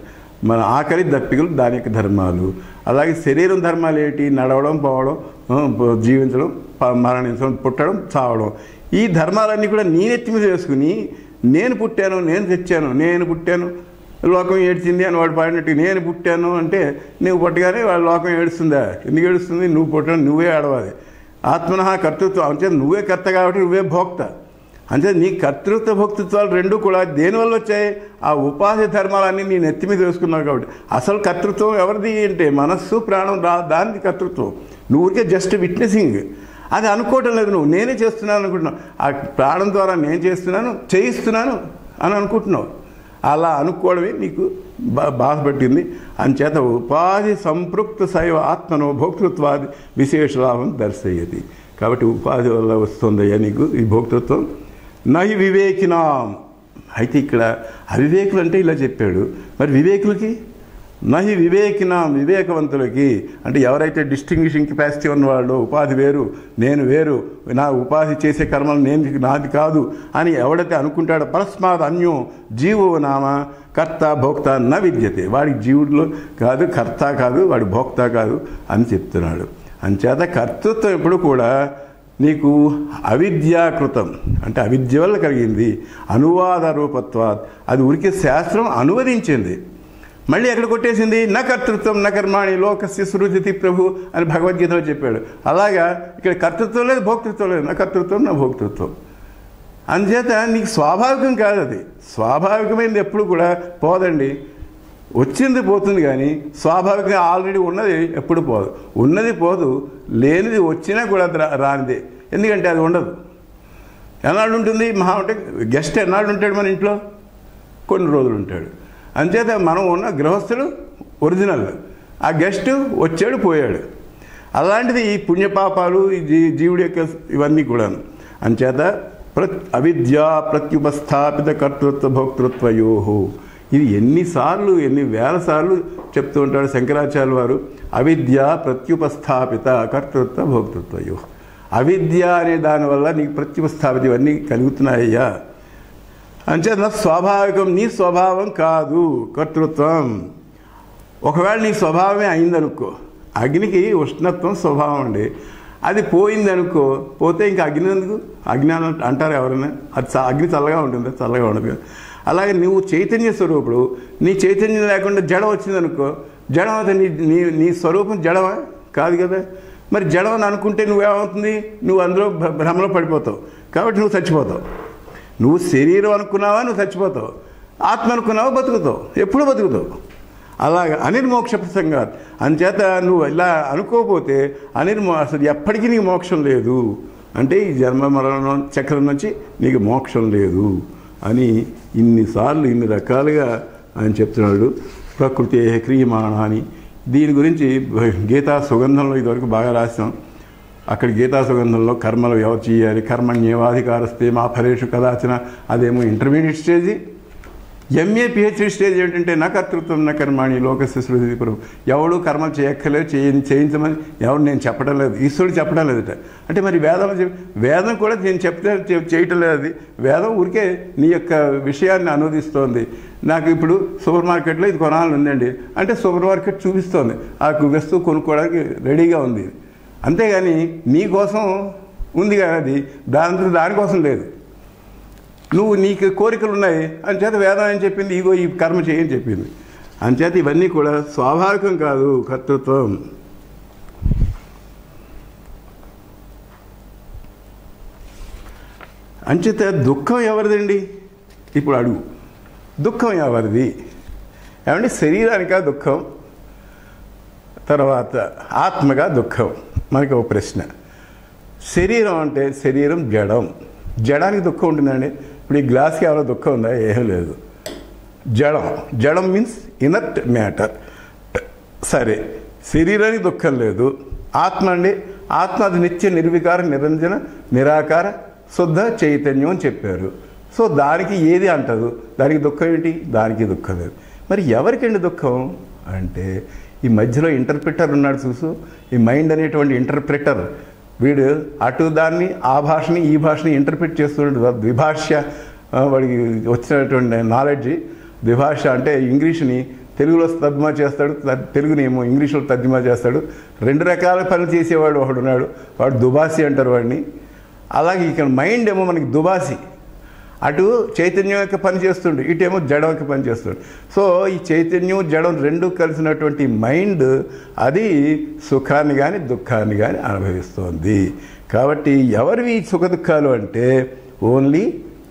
Speaker 1: మన ఆకలి దప్పికలు దాని యొక్క ధర్మాలు అలాగే శరీరం ధర్మాలు ఏంటి నడవడం పోవడం ఆ, ప- జీవించడం ప- మరణించడం పుట్టడం చావడం ఈ ధర్మాలన్నీ కూడా నేనెత్తి మీద వేసుకుని నేను పుట్టాను నేను తెచ్చాను నేను పుట్టాను లోకం ఏడ్చింది అని వాడు పాడినట్టు నేను పుట్టాను అంటే నువ్వు పుట్టగానే వాడు లోకం ఏడుస్తుందా ఎందుకు ఏడుస్తుంది నువ్వు పుట్టడం నువ్వే ఆడవాలి ఆత్మన కర్తృత్వం అంటే నువ్వే కర్త కాబట్టి నువ్వే భోక్త అంటే నీ కర్తృత్వ భోక్తృత్వాలు రెండు కూడా దేనివల్ల వచ్చాయి ఆ ఉపాధి ధర్మాలన్నీ నీ నెత్తి మీద వేసుకున్నావు కాబట్టి అసలు కర్తృత్వం ఎవరిది అంటే మనస్సు ప్రాణం రా దానికి కర్తృత్వం నువ్వు ఊరికే జస్ట్ విట్నెసింగ్ అది అనుకోవటం లేదు నువ్వు నేనే చేస్తున్నాను అనుకుంటున్నావు ఆ ప్రాణం ద్వారా నేను చేస్తున్నాను చేయిస్తున్నాను అని అనుకుంటున్నావు అలా అనుకోవడమే నీకు బా బాధ పెట్టింది అంచేత ఉపాధి సంపృక్త శైవ ఆత్మను భోక్తృత్వాది విశేష లాభం దర్శయతి కాబట్టి ఉపాధి వల్ల వస్తుందయ్యా నీకు ఈ భోక్తృత్వం నహి వివేకినాం అయితే ఇక్కడ అవివేకులు అంటే ఇలా చెప్పాడు మరి వివేకులకి నహి వివేకినాం వివేకవంతులకి అంటే ఎవరైతే డిస్టింగ్విషింగ్ కెపాసిటీ ఉన్నవాళ్ళు ఉపాధి వేరు నేను వేరు నా ఉపాధి చేసే కర్మలు నేను నాది కాదు అని ఎవడైతే అనుకుంటాడో పరస్మాత్ అన్యం జీవో నామ కర్త భోక్త న విద్యతే వాడికి జీవుడిలో కాదు కర్త కాదు వాడి భోక్త కాదు అని చెప్తున్నాడు అంచేత కర్తృత్వం ఎప్పుడు కూడా నీకు అవిద్యాకృతం అంటే అవిద్య వల్ల కలిగింది అనువాద రూపత్వాత్ అది ఉరికి శాస్త్రం అనువదించింది మళ్ళీ ఎక్కడ కొట్టేసింది నా కర్తృత్వం నా కర్మాణి లోకస్య సృజతి ప్రభు అని భగవద్గీతలో చెప్పాడు అలాగా ఇక్కడ కర్తృత్వం లేదు భోక్తృత్వం లేదు నా కర్తృత్వం నా భోక్తృత్వం అందుచేత నీకు స్వాభావికం కాదు అది స్వాభావికమైనది ఎప్పుడు కూడా పోదండి వచ్చింది పోతుంది కానీ స్వాభావికంగా ఆల్రెడీ ఉన్నది ఎప్పుడు పోదు ఉన్నది పోదు లేనిది వచ్చినా కూడా అది రా- రానిదే ఎందుకంటే అది ఉండదు ఎన్నాళ్ళు ఉంటుంది మహా అంటే గెస్ట్ ఎన్నాళ్ళు ఉంటాడు మన ఇంట్లో కొన్ని రోజులు ఉంటాడు అంచేత మనం ఉన్న గృహస్థుడు ఒరిజినల్ ఆ గెస్ట్ వచ్చాడు పోయాడు అలాంటిది ఈ పుణ్యపాపాలు ఈ జీ జీవుడి యొక్క ఇవన్నీ కూడాను అంచేత ప్ర అవిద్యా ప్రత్యుపస్థాపిత కర్తృత్వ భోక్తృత్వయోహో ఇది ఎన్నిసార్లు ఎన్ని వేల సార్లు చెప్తూ ఉంటాడు శంకరాచార్య వారు అవిద్య ప్రత్యుపస్థాపిత కర్తృత్వ భోక్తృత్వయో అవిద్య అనే దానివల్ల నీకు ప్రత్యుపస్థాపిత ఇవన్నీ కలుగుతున్నాయ్యా అంచేత స్వాభావికం నీ స్వభావం కాదు కర్తృత్వం ఒకవేళ నీ స్వభావమే అయిందనుకో అగ్నికి ఉష్ణత్వం స్వభావం అండి అది పోయిందనుకో పోతే ఇంకా అగ్ని ఎందుకు అగ్ని అని అంటారు ఎవరైనా అది చ- అగ్ని చల్లగా ఉంటుంది చల్లగా ఉండదు కదా. అలాగే నువ్వు చైతన్య స్వరూపుడు నీ చైతన్యం లేకుండా జడం వచ్చిందనుకో జడం అయితే నీ నీ నీ స్వరూపం జడమా కాదు కదా మరి జడం అని అనుకుంటే నువ్వేమవుతుంది నువ్వు అందులో భ్ర- భ్రమలో పడిపోతావు కాబట్టి నువ్వు చచ్చిపోతావు నువ్వు శరీరం అనుకున్నావా నువ్వు చచ్చిపోతావు ఆత్మ అనుకున్నావు బతుకుతావు ఎప్పుడు బతుకుతావు అలాగ అనిర్మోక్ష ప్రసంగా అంచేత నువ్వు ఇలా అనుకోకపోతే అనిర్మో అసలు ఎప్పటికీ నీకు మోక్షం లేదు అంటే ఈ జన్మ మరణం చక్రం నుంచి నీకు మోక్షం లేదు అని ఇన్నిసార్లు ఇన్ని రకాలుగా ఆయన చెప్తున్నాడు ప్రకృతి క్రియమాణ అని దీని గురించి గీతా సుగంధంలో ఇదివరకు బాగా రాసాం అక్కడ గీతా సుగంధంలో కర్మలు ఎవరు చేయాలి కర్మణ్యేవాధికారస్తే మా ఫలేషు కదాచన అదేమో intermediate stage MA PhD stage ఏంటంటే నా కర్తృత్వం నా కర్మాణి లోకస్య శృతి పురం ఎవడు కర్మలు చేయక్కర్లేదు చేయి చేయించమని ఎవడు నేను చెప్పడం లేదు ఈశ్వరుడు చెప్పడం లేదట అంటే మరి వేదంలో చెప్ వేదం కూడా నేను చెప్తే చే- చేయటం లేదు అది వేదం ఊరికే నీ యొక్క విషయాన్ని అనువదిస్తోంది నాకు ఇప్పుడు సూపర్ మార్కెట్లో ఇది కొనాలని ఉందండి అంటే సూపర్ మార్కెట్ చూపిస్తోంది ఆ వస్తువు కొనుక్కోవడానికి రెడీగా ఉంది అంతేగాని నీ కోసం ఉంది కానీ అది దాని దానికోసం లేదు నువ్వు నీకు కోరికలు ఉన్నాయి అంచేత వేదం ఏం చెప్పింది ఇగో ఈ కర్మ చేయని చెప్పింది అంచేత ఇవన్నీ కూడా స్వాభావికం కాదు కర్తృత్వం అంచేత దుఃఖం ఎవరిదండి ఇప్పుడు అడుగు దుఃఖం ఎవరిది ఏమంటే శరీరానికా దుఃఖం తర్వాత ఆత్మగా దుఃఖం మనకి ఒక ప్రశ్న శరీరం అంటే శరీరం జడం జడానికి దుఃఖం ఉంటుందండి ఇప్పుడు ఈ గ్లాస్కి ఏమైనా దుఃఖం ఉందా ఏం లేదు జడం జడం మీన్స్ ఇనర్ట్ మ్యాటర్ సరే శరీరానికి దుఃఖం లేదు ఆత్మ అండి ఆత్మ అది నిత్య నిర్వికార నిరంజన నిరాకార శుద్ధ చైతన్యం అని చెప్పారు సో దానికి ఏది అంటదు దానికి దుఃఖం ఏంటి దానికి దుఃఖం లేదు మరి ఎవరికండి దుఃఖం అంటే ఈ మధ్యలో ఇంటర్ప్రిటర్ ఉన్నాడు చూసు ఈ మైండ్ అనేటువంటి ఇంటర్ప్రిటర్ వీడు అటు దాన్ని ఆ భాషని ఈ భాషని ఇంటర్ప్రిట్ చేస్తున్నాడు ద్విభాష్య ఆ, వాడికి వచ్చినటువంటి నాలెడ్జ్ ద్విభాష అంటే ఇంగ్లీష్ని తెలుగులో తర్జుమా చేస్తాడు త- తెలుగుని ఏమో ఇంగ్లీష్లో తర్జుమా చేస్తాడు రెండు రకాల పనులు చేసేవాడు ఒకడు ఉన్నాడు వాడు దుబాసి అంటారు వాడిని అలాగే ఇక్కడ మైండ్ ఏమో మనకి దుబాసి అటు చైతన్యం యొక్క పని చేస్తుండు ఇటేమో జడం యొక్క పని చేస్తుండు సో ఈ చైతన్యం జడం రెండు కలిసినటువంటి మైండ్ అది సుఖాన్ని కానీ దుఃఖాన్ని కానీ అనుభవిస్తోంది కాబట్టి ఎవరివి ఈ సుఖ దుఃఖాలు అంటే ఓన్లీ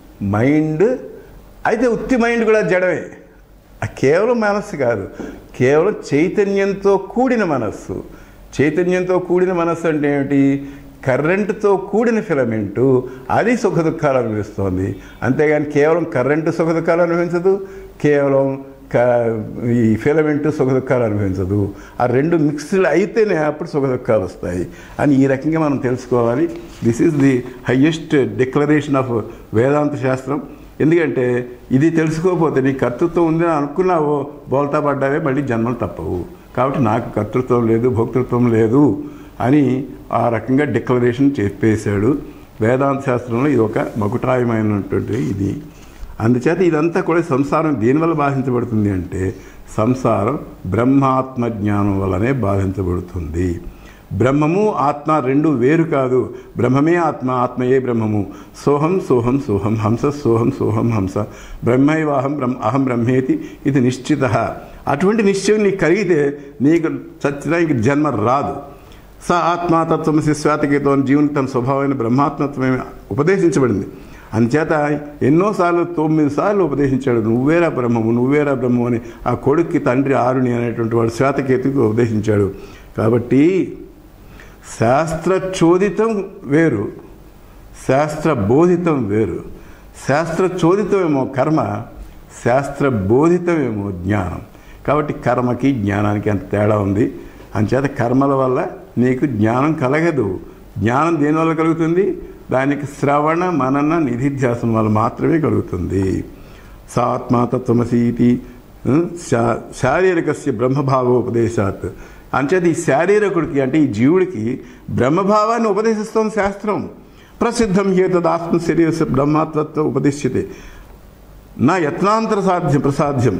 Speaker 1: మైండ్ అయితే ఉత్తి మైండ్ కూడా జడమే ఆ కేవలం మనస్సు కాదు కేవలం చైతన్యంతో కూడిన మనస్సు చైతన్యంతో కూడిన మనస్సు అంటే ఏమిటి కర్రెంటుతో కూడిన ఫిలమెంటు అది సుఖ దుఃఖాలు అనుభవిస్తోంది అంతేగాని కేవలం కర్రెంటు సుఖ దుఃఖాలు అనుభవించదు కేవలం క ఈ ఫిలమెంట్ సుఖ దుఃఖాలు అనుభవించదు ఆ రెండు మిక్స్డ్ అయితేనే అప్పుడు సుఖ దుఃఖాలు వస్తాయి అని ఈ రకంగా మనం తెలుసుకోవాలి this is the highest declaration of Vedanta శాస్త్రం ఎందుకంటే ఇది తెలుసుకోకపోతే నీ కర్తృత్వం ఉందని అనుకున్నావో బోల్తా పడ్డావే మళ్ళీ జన్మలు తప్పవు కాబట్టి నాకు కర్తృత్వం లేదు భోక్తృత్వం లేదు అని ఆ రకంగా డిక్లరేషన్ చెప్పేశాడు వేదాంత శాస్త్రంలో ఇది ఒక మకుటాయమైనటువంటి ఇది అందుచేత ఇదంతా కూడా సంసారం దేనివల్ల బాధించబడుతుంది అంటే సంసారం బ్రహ్మాత్మ జ్ఞానం వల్లనే బాధించబడుతుంది బ్రహ్మము ఆత్మ రెండు వేరు కాదు బ్రహ్మమే ఆత్మ ఆత్మయే బ్రహ్మము సోహం సోహం సోహం హంస సోహం సోహం హంస బ్రహ్మైవాహం బ్రహ్మ అహం బ్రహ్మేతి ఇది నిశ్చిత అటువంటి నిశ్చయం నీకు కలిగితే నీకు చచ్చినానికి జన్మ రాదు స ఆత్మాతత్వమసి శ్వేతగీతం అని జీవునికి తన స్వభావమైన బ్రహ్మాత్మత్వమే ఉపదేశించబడింది అంచేత ఎన్నోసార్లు తొమ్మిది సార్లు ఉపదేశించాడు నువ్వేరా బ్రహ్మము నువ్వేరా బ్రహ్మము అని ఆ కొడుక్కి తండ్రి ఆరుని అనేటువంటి వాడు శ్వేతకేతుకి ఉపదేశించాడు కాబట్టి శాస్త్ర చోదితం వేరు శాస్త్ర బోధితం వేరు శాస్త్ర చోదితమేమో కర్మ శాస్త్ర బోధితమేమో జ్ఞానం కాబట్టి కర్మకి జ్ఞానానికి అంత తేడా ఉంది అంచేత కర్మల వల్ల నీకు జ్ఞానం కలగదు జ్ఞానం దేనివల్ల కలుగుతుంది దానికి శ్రవణ మనన నిధిధ్యాసం వల్ల మాత్రమే కలుగుతుంది సాత్మాతత్వమసీతి శా శారీరకస్య బ్రహ్మభావోపదేశాత్ అంచేత ఈ శారీరకుడికి అంటే ఈ జీవుడికి బ్రహ్మభావాన్ని ఉపదేశిస్తోంది శాస్త్రం ప్రసిద్ధం హేతదాత్మ శరీర బ్రహ్మాత్వత్వ ఉపదిశ్యతే నా యత్నాంతర సాధ్యం ప్రసాధ్యం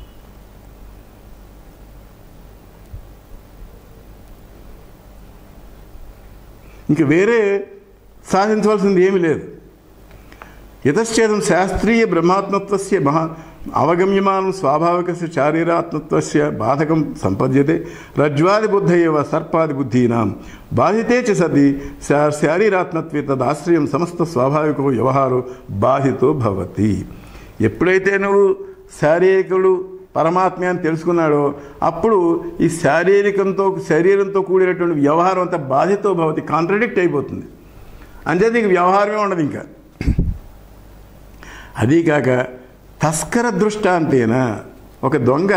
Speaker 1: ఇంక వేరే సాధించవలసింది ఏమీ లేదు యతశ్చేదం శాస్త్రీయ బ్రహ్మాత్మత్వస్య మహా అవగమ్యమానం స్వాభావికస్య శారీరాత్మత్వస్య బాధకం సంపద్యతే రజ్వాది బుద్ధయవ సర్పాది బుద్ధీనాం బాధితే చ సతి శా- శారీరాత్మత్వే తదాశ్రయం సమస్త స్వాభావిక వ్యవహారం బాధితో భవతి ఎప్పుడైతే నువ్వు శారీరకుడు పరమాత్మ అని తెలుసుకున్నాడో అప్పుడు ఈ శారీరకంతో శరీరంతో కూడినటువంటి వ్యవహారం అంతా బాధ్యతో భవతి కాంట్రడిక్ట్ అయిపోతుంది అంచేది ఇంక వ్యవహారమే ఉండదు ఇంకా అదీకాక తస్కర దృష్టాంతేన ఒక దొంగ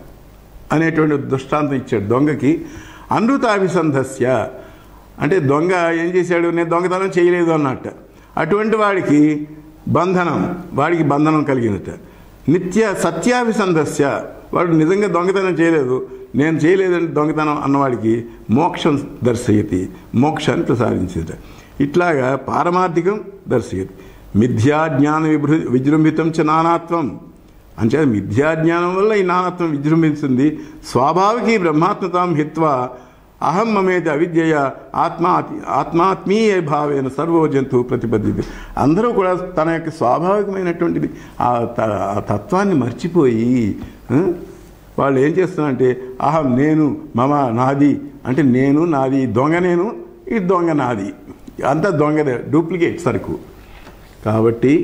Speaker 1: అనేటువంటి దృష్టాంతం ఇచ్చాడు దొంగకి అనృతాభిసంధస్య అంటే దొంగ ఏం చేశాడు నేను దొంగతనం చేయలేదు అన్నట్ట అటువంటి వాడికి బంధనం వాడికి బంధనం కలిగినట్ట నిత్య సత్యాభిసంధస్య వాడు నిజంగా దొంగతనం చేయలేదు నేను చేయలేదని దొంగతనం అన్నవాడికి మోక్షం దర్శయతి మోక్షాన్ని ప్రసాదించేట ఇట్లాగా పారమార్థికం దర్శయతి మిథ్యా జ్ఞాన విభృ విజృంభితం చ నానాత్వం అంచే మిథ్యాజ్ఞానం వల్ల ఈ నానత్వం విజృంభించింది స్వాభావికి బ్రహ్మాత్మతాం హిత్వా అహం మమేది అవిద్యయ ఆత్మా ఆత్మాత్మీయ భావేన సర్వో జంతువు ప్రతిపద్యత అందరూ కూడా తన యొక్క స్వాభావికమైనటువంటిది ఆ త- ఆ తత్వాన్ని మర్చిపోయి ఆ, వాళ్ళు ఏం చేస్తున్నారంటే అహం నేను మమ నాది అంటే నేను నాది దొంగ నేను ఈ దొంగ నాది అంతా దొంగదే డూప్లికేట్ సరుకు కాబట్టి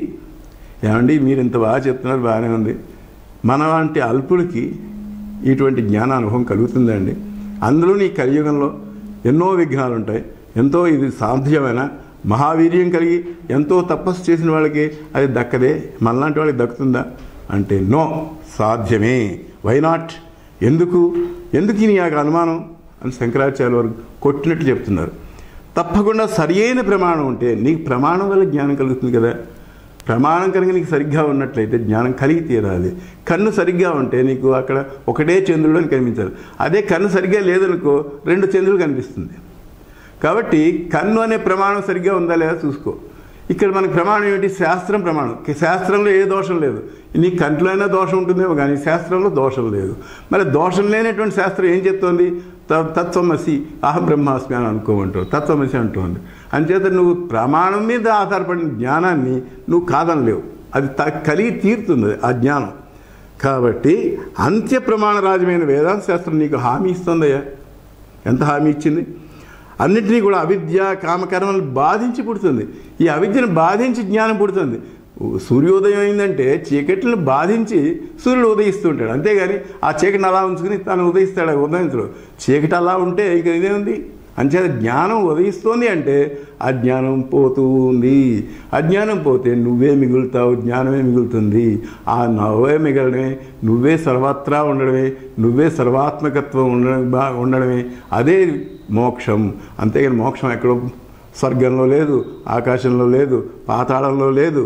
Speaker 1: ఏమండి మీరు ఇంత బాగా చెప్తున్నారు బాగానే ఉంది మన వంటి అల్పులకి ఇటువంటి జ్ఞాన అనుభవం కలుగుతుందండి అందులో ఈ కలియుగంలో ఎన్నో విఘ్నాలు ఉంటాయి ఎంతో ఇది సాధ్యమైన మహావీర్యం కలిగి ఎంతో తపస్సు చేసిన వాళ్ళకి అది దక్కదే మనలాంటి వాళ్ళకి దక్కుతుందా అంటే నో సాధ్యమే వై నాట్ ఎందుకు ఎందుకు నీ యొక్క అనుమానం అని శంకరాచార్య వారు కొట్టినట్లు చెప్తున్నారు తప్పకుండా సరియైన ప్రమాణం ఉంటే నీకు ప్రమాణం వల్ల జ్ఞానం కలుగుతుంది కదా ప్రమాణం కనుక నీకు సరిగ్గా ఉన్నట్లయితే జ్ఞానం కలిగి తీరాలి కన్ను సరిగ్గా ఉంటే నీకు అక్కడ ఒకటే చంద్రుడు అని కనిపించాలి అదే కన్ను సరిగ్గా లేదనుకో రెండు చంద్రులు కనిపిస్తుంది కాబట్టి కన్ను అనే ప్రమాణం సరిగ్గా ఉందా లేదా చూసుకో ఇక్కడ మనకి ప్రమాణం ఏమిటి శాస్త్రం ప్రమాణం కి- శాస్త్రంలో ఏ దోషం లేదు నీ కంట్లో అయినా దోషం ఉంటుందేమో కానీ శాస్త్రంలో దోషం లేదు మరి దోషం లేనటువంటి శాస్త్రం ఏం చెప్తోంది త- తత్వమసి అహం బ్రహ్మాస్మి అని అనుకోమంటావు తత్వమసి అంటోంది అంచేత నువ్వు ప్రమాణం మీద ఆధారపడిన జ్ఞానాన్ని నువ్వు కాదనలేవు అది త- కలిగి తీరుతుంది ఆ జ్ఞానం కాబట్టి అంత్య ప్రమాణ రాజమైన వేదాంత శాస్త్రం నీకు హామీ ఇస్తుందయ్యా ఎంత హామీ ఇచ్చింది అన్నింటినీ కూడా అవిద్య కామకర్మలు బాధించి పుడుతుంది ఈ అవిద్యను బాధించి జ్ఞానం పుడుతుంది సూర్యోదయం అయిందంటే చీకట్లను బాధించి సూర్యుడు ఉదయిస్తుంటాడు అంతేగాని ఆ చీకటిని అలా ఉంచుకుని తను ఉదయిస్తాడు ఉదయించడు చీకటి అలా ఉంటే ఇక ఇదేముంది అంచేత జ్ఞానం ఉదయిస్తోంది అంటే అజ్ఞానం పోతూ ఉంది అజ్ఞానం పోతే నువ్వే మిగులుతావు జ్ఞానమే మిగులుతుంది ఆ నవ్వే మిగలడమే నువ్వే సర్వత్రా ఉండడమే నువ్వే సర్వాత్మకత్వం ఉండడం బా- ఉండడమే అదే మోక్షం అంతేగాని మోక్షం ఎక్కడో స్వర్గంలో లేదు ఆకాశంలో లేదు పాతాళంలో లేదు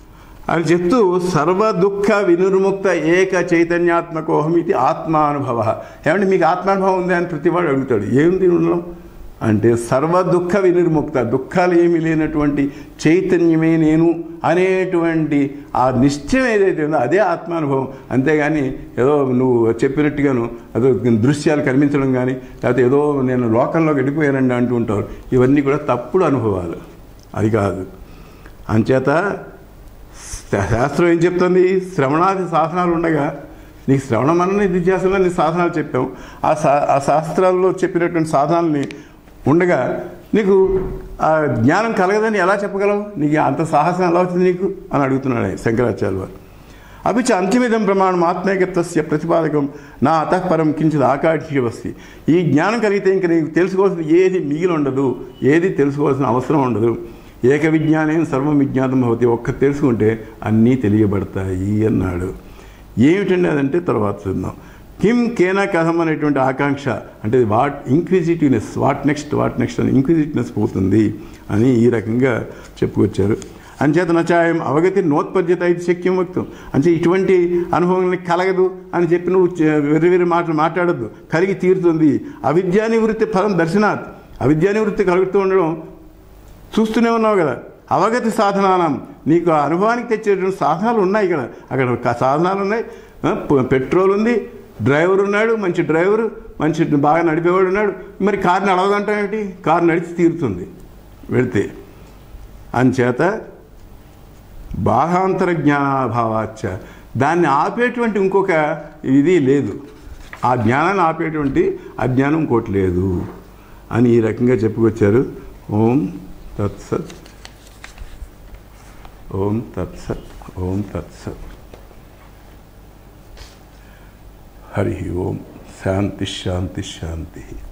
Speaker 1: అని చెప్తూ సర్వ దుఃఖ వినిర్ముక్త ఏక చైతన్యాత్మకోహం ఇది ఆత్మానుభవ ఏమంటే మీకు ఆత్మానుభవం ఉంది అని ప్రతివాడు అడుగుతాడు ఏముంది ఉండడం అంటే సర్వ దుఃఖ వినిర్ముక్త దుఃఖాలు ఏమీ లేనటువంటి చైతన్యమే నేను అనేటువంటి ఆ నిశ్చయం ఏదైతే ఉందో అదే ఆత్మానుభవం అంతేగాని ఏదో నువ్వు చెప్పినట్టుగాను ఏదో దృశ్యాలు కనిపించడం కానీ లేకపోతే ఏదో నేను లోకంలోకి వెళ్ళిపోయానండి అంటూ ఉంటారు ఇవన్నీ కూడా తప్పుడు అనుభవాలు అది కాదు అంచేత శాస్త్రం ఏం చెప్తుంది శ్రవణాది సాధనాలు ఉండగా నీకు శ్రవణ మనన నిత్యాసంలో నీ సాధనాలు చెప్పాం ఆ సా ఆ శాస్త్రాల్లో చెప్పినటువంటి సాధనాలని ఉండగా నీకు ఆ జ్ఞానం కలగదని ఎలా చెప్పగలవు నీకు అంత సాహసం ఎలా అవుతుంది నీకు అని అడుగుతున్నాడు ఆయన శంకరాచార్య వారు అవి చ అంతిమిదం ప్రమాణం ఆత్మేకత్వస్య ప్రతిపాదకం నా అతఃపరం కించిత్ ఆకాంక్షవస్తి ఈ జ్ఞానం కలిగితే ఇంక నీకు తెలుసుకోవాల్సిన ఏది మిగిలి ఉండదు ఏది తెలుసుకోవాల్సిన అవసరం ఉండదు ఏక విజ్ఞానం సర్వం విజ్ఞాతం భవతి ఒక్క తెలుసుకుంటే అన్నీ తెలియబడతాయి అన్నాడు ఏమిటండి అదంటే తర్వాత చూద్దాం కిం కేనా కథం అనేటువంటి ఆకాంక్ష అంటే what inquisitiveness what next what next అని ఇంక్విజిటివ్నెస్ పోతుంది అని ఈ రకంగా చెప్పుకొచ్చారు అంచేత నచాయం అవగతి నోత్పద్యత ఇది శక్యం వక్తం అంటే ఇటువంటి అనుభవం కలగదు అని చెప్పి నువ్వు చే- వేరే వేరే మాటలు మాట్లాడద్దు కలిగి తీరుతుంది అవిద్యా నివృత్తి ఫలం దర్శనాత్ అవిద్యా నివృత్తి కలుగుతూ ఉండడం చూస్తూనే ఉన్నావు కదా అవగతి సాధనానం నీకు ఆ అనుభవానికి తెచ్చేటువంటి సాధనాలు ఉన్నాయి ఇక్కడ అక్కడ క- సాధనాలు ఉన్నాయి ఆ, ప- పెట్రోల్ ఉంది డ్రైవర్ ఉన్నాడు మంచి డ్రైవరు మంచి బాగా నడిపేవాడు ఉన్నాడు మరి కారు నడవదంటాం ఏమిటి కారు నడిచి తీరుతుంది వెళితే అంచేత బాహాంతర జ్ఞానాభావాచ దాన్ని ఆపేటువంటి ఇంకొక ఇది లేదు ఆ జ్ఞానాన్ని ఆపేటువంటి అజ్ఞానం ఇంకోటి లేదు అని ఈ రకంగా చెప్పుకొచ్చారు ఓం తత్సత్ ఓం తత్సత్ ఓం తత్సత్ హరి ఓం శాంతి శాంతి శాంతి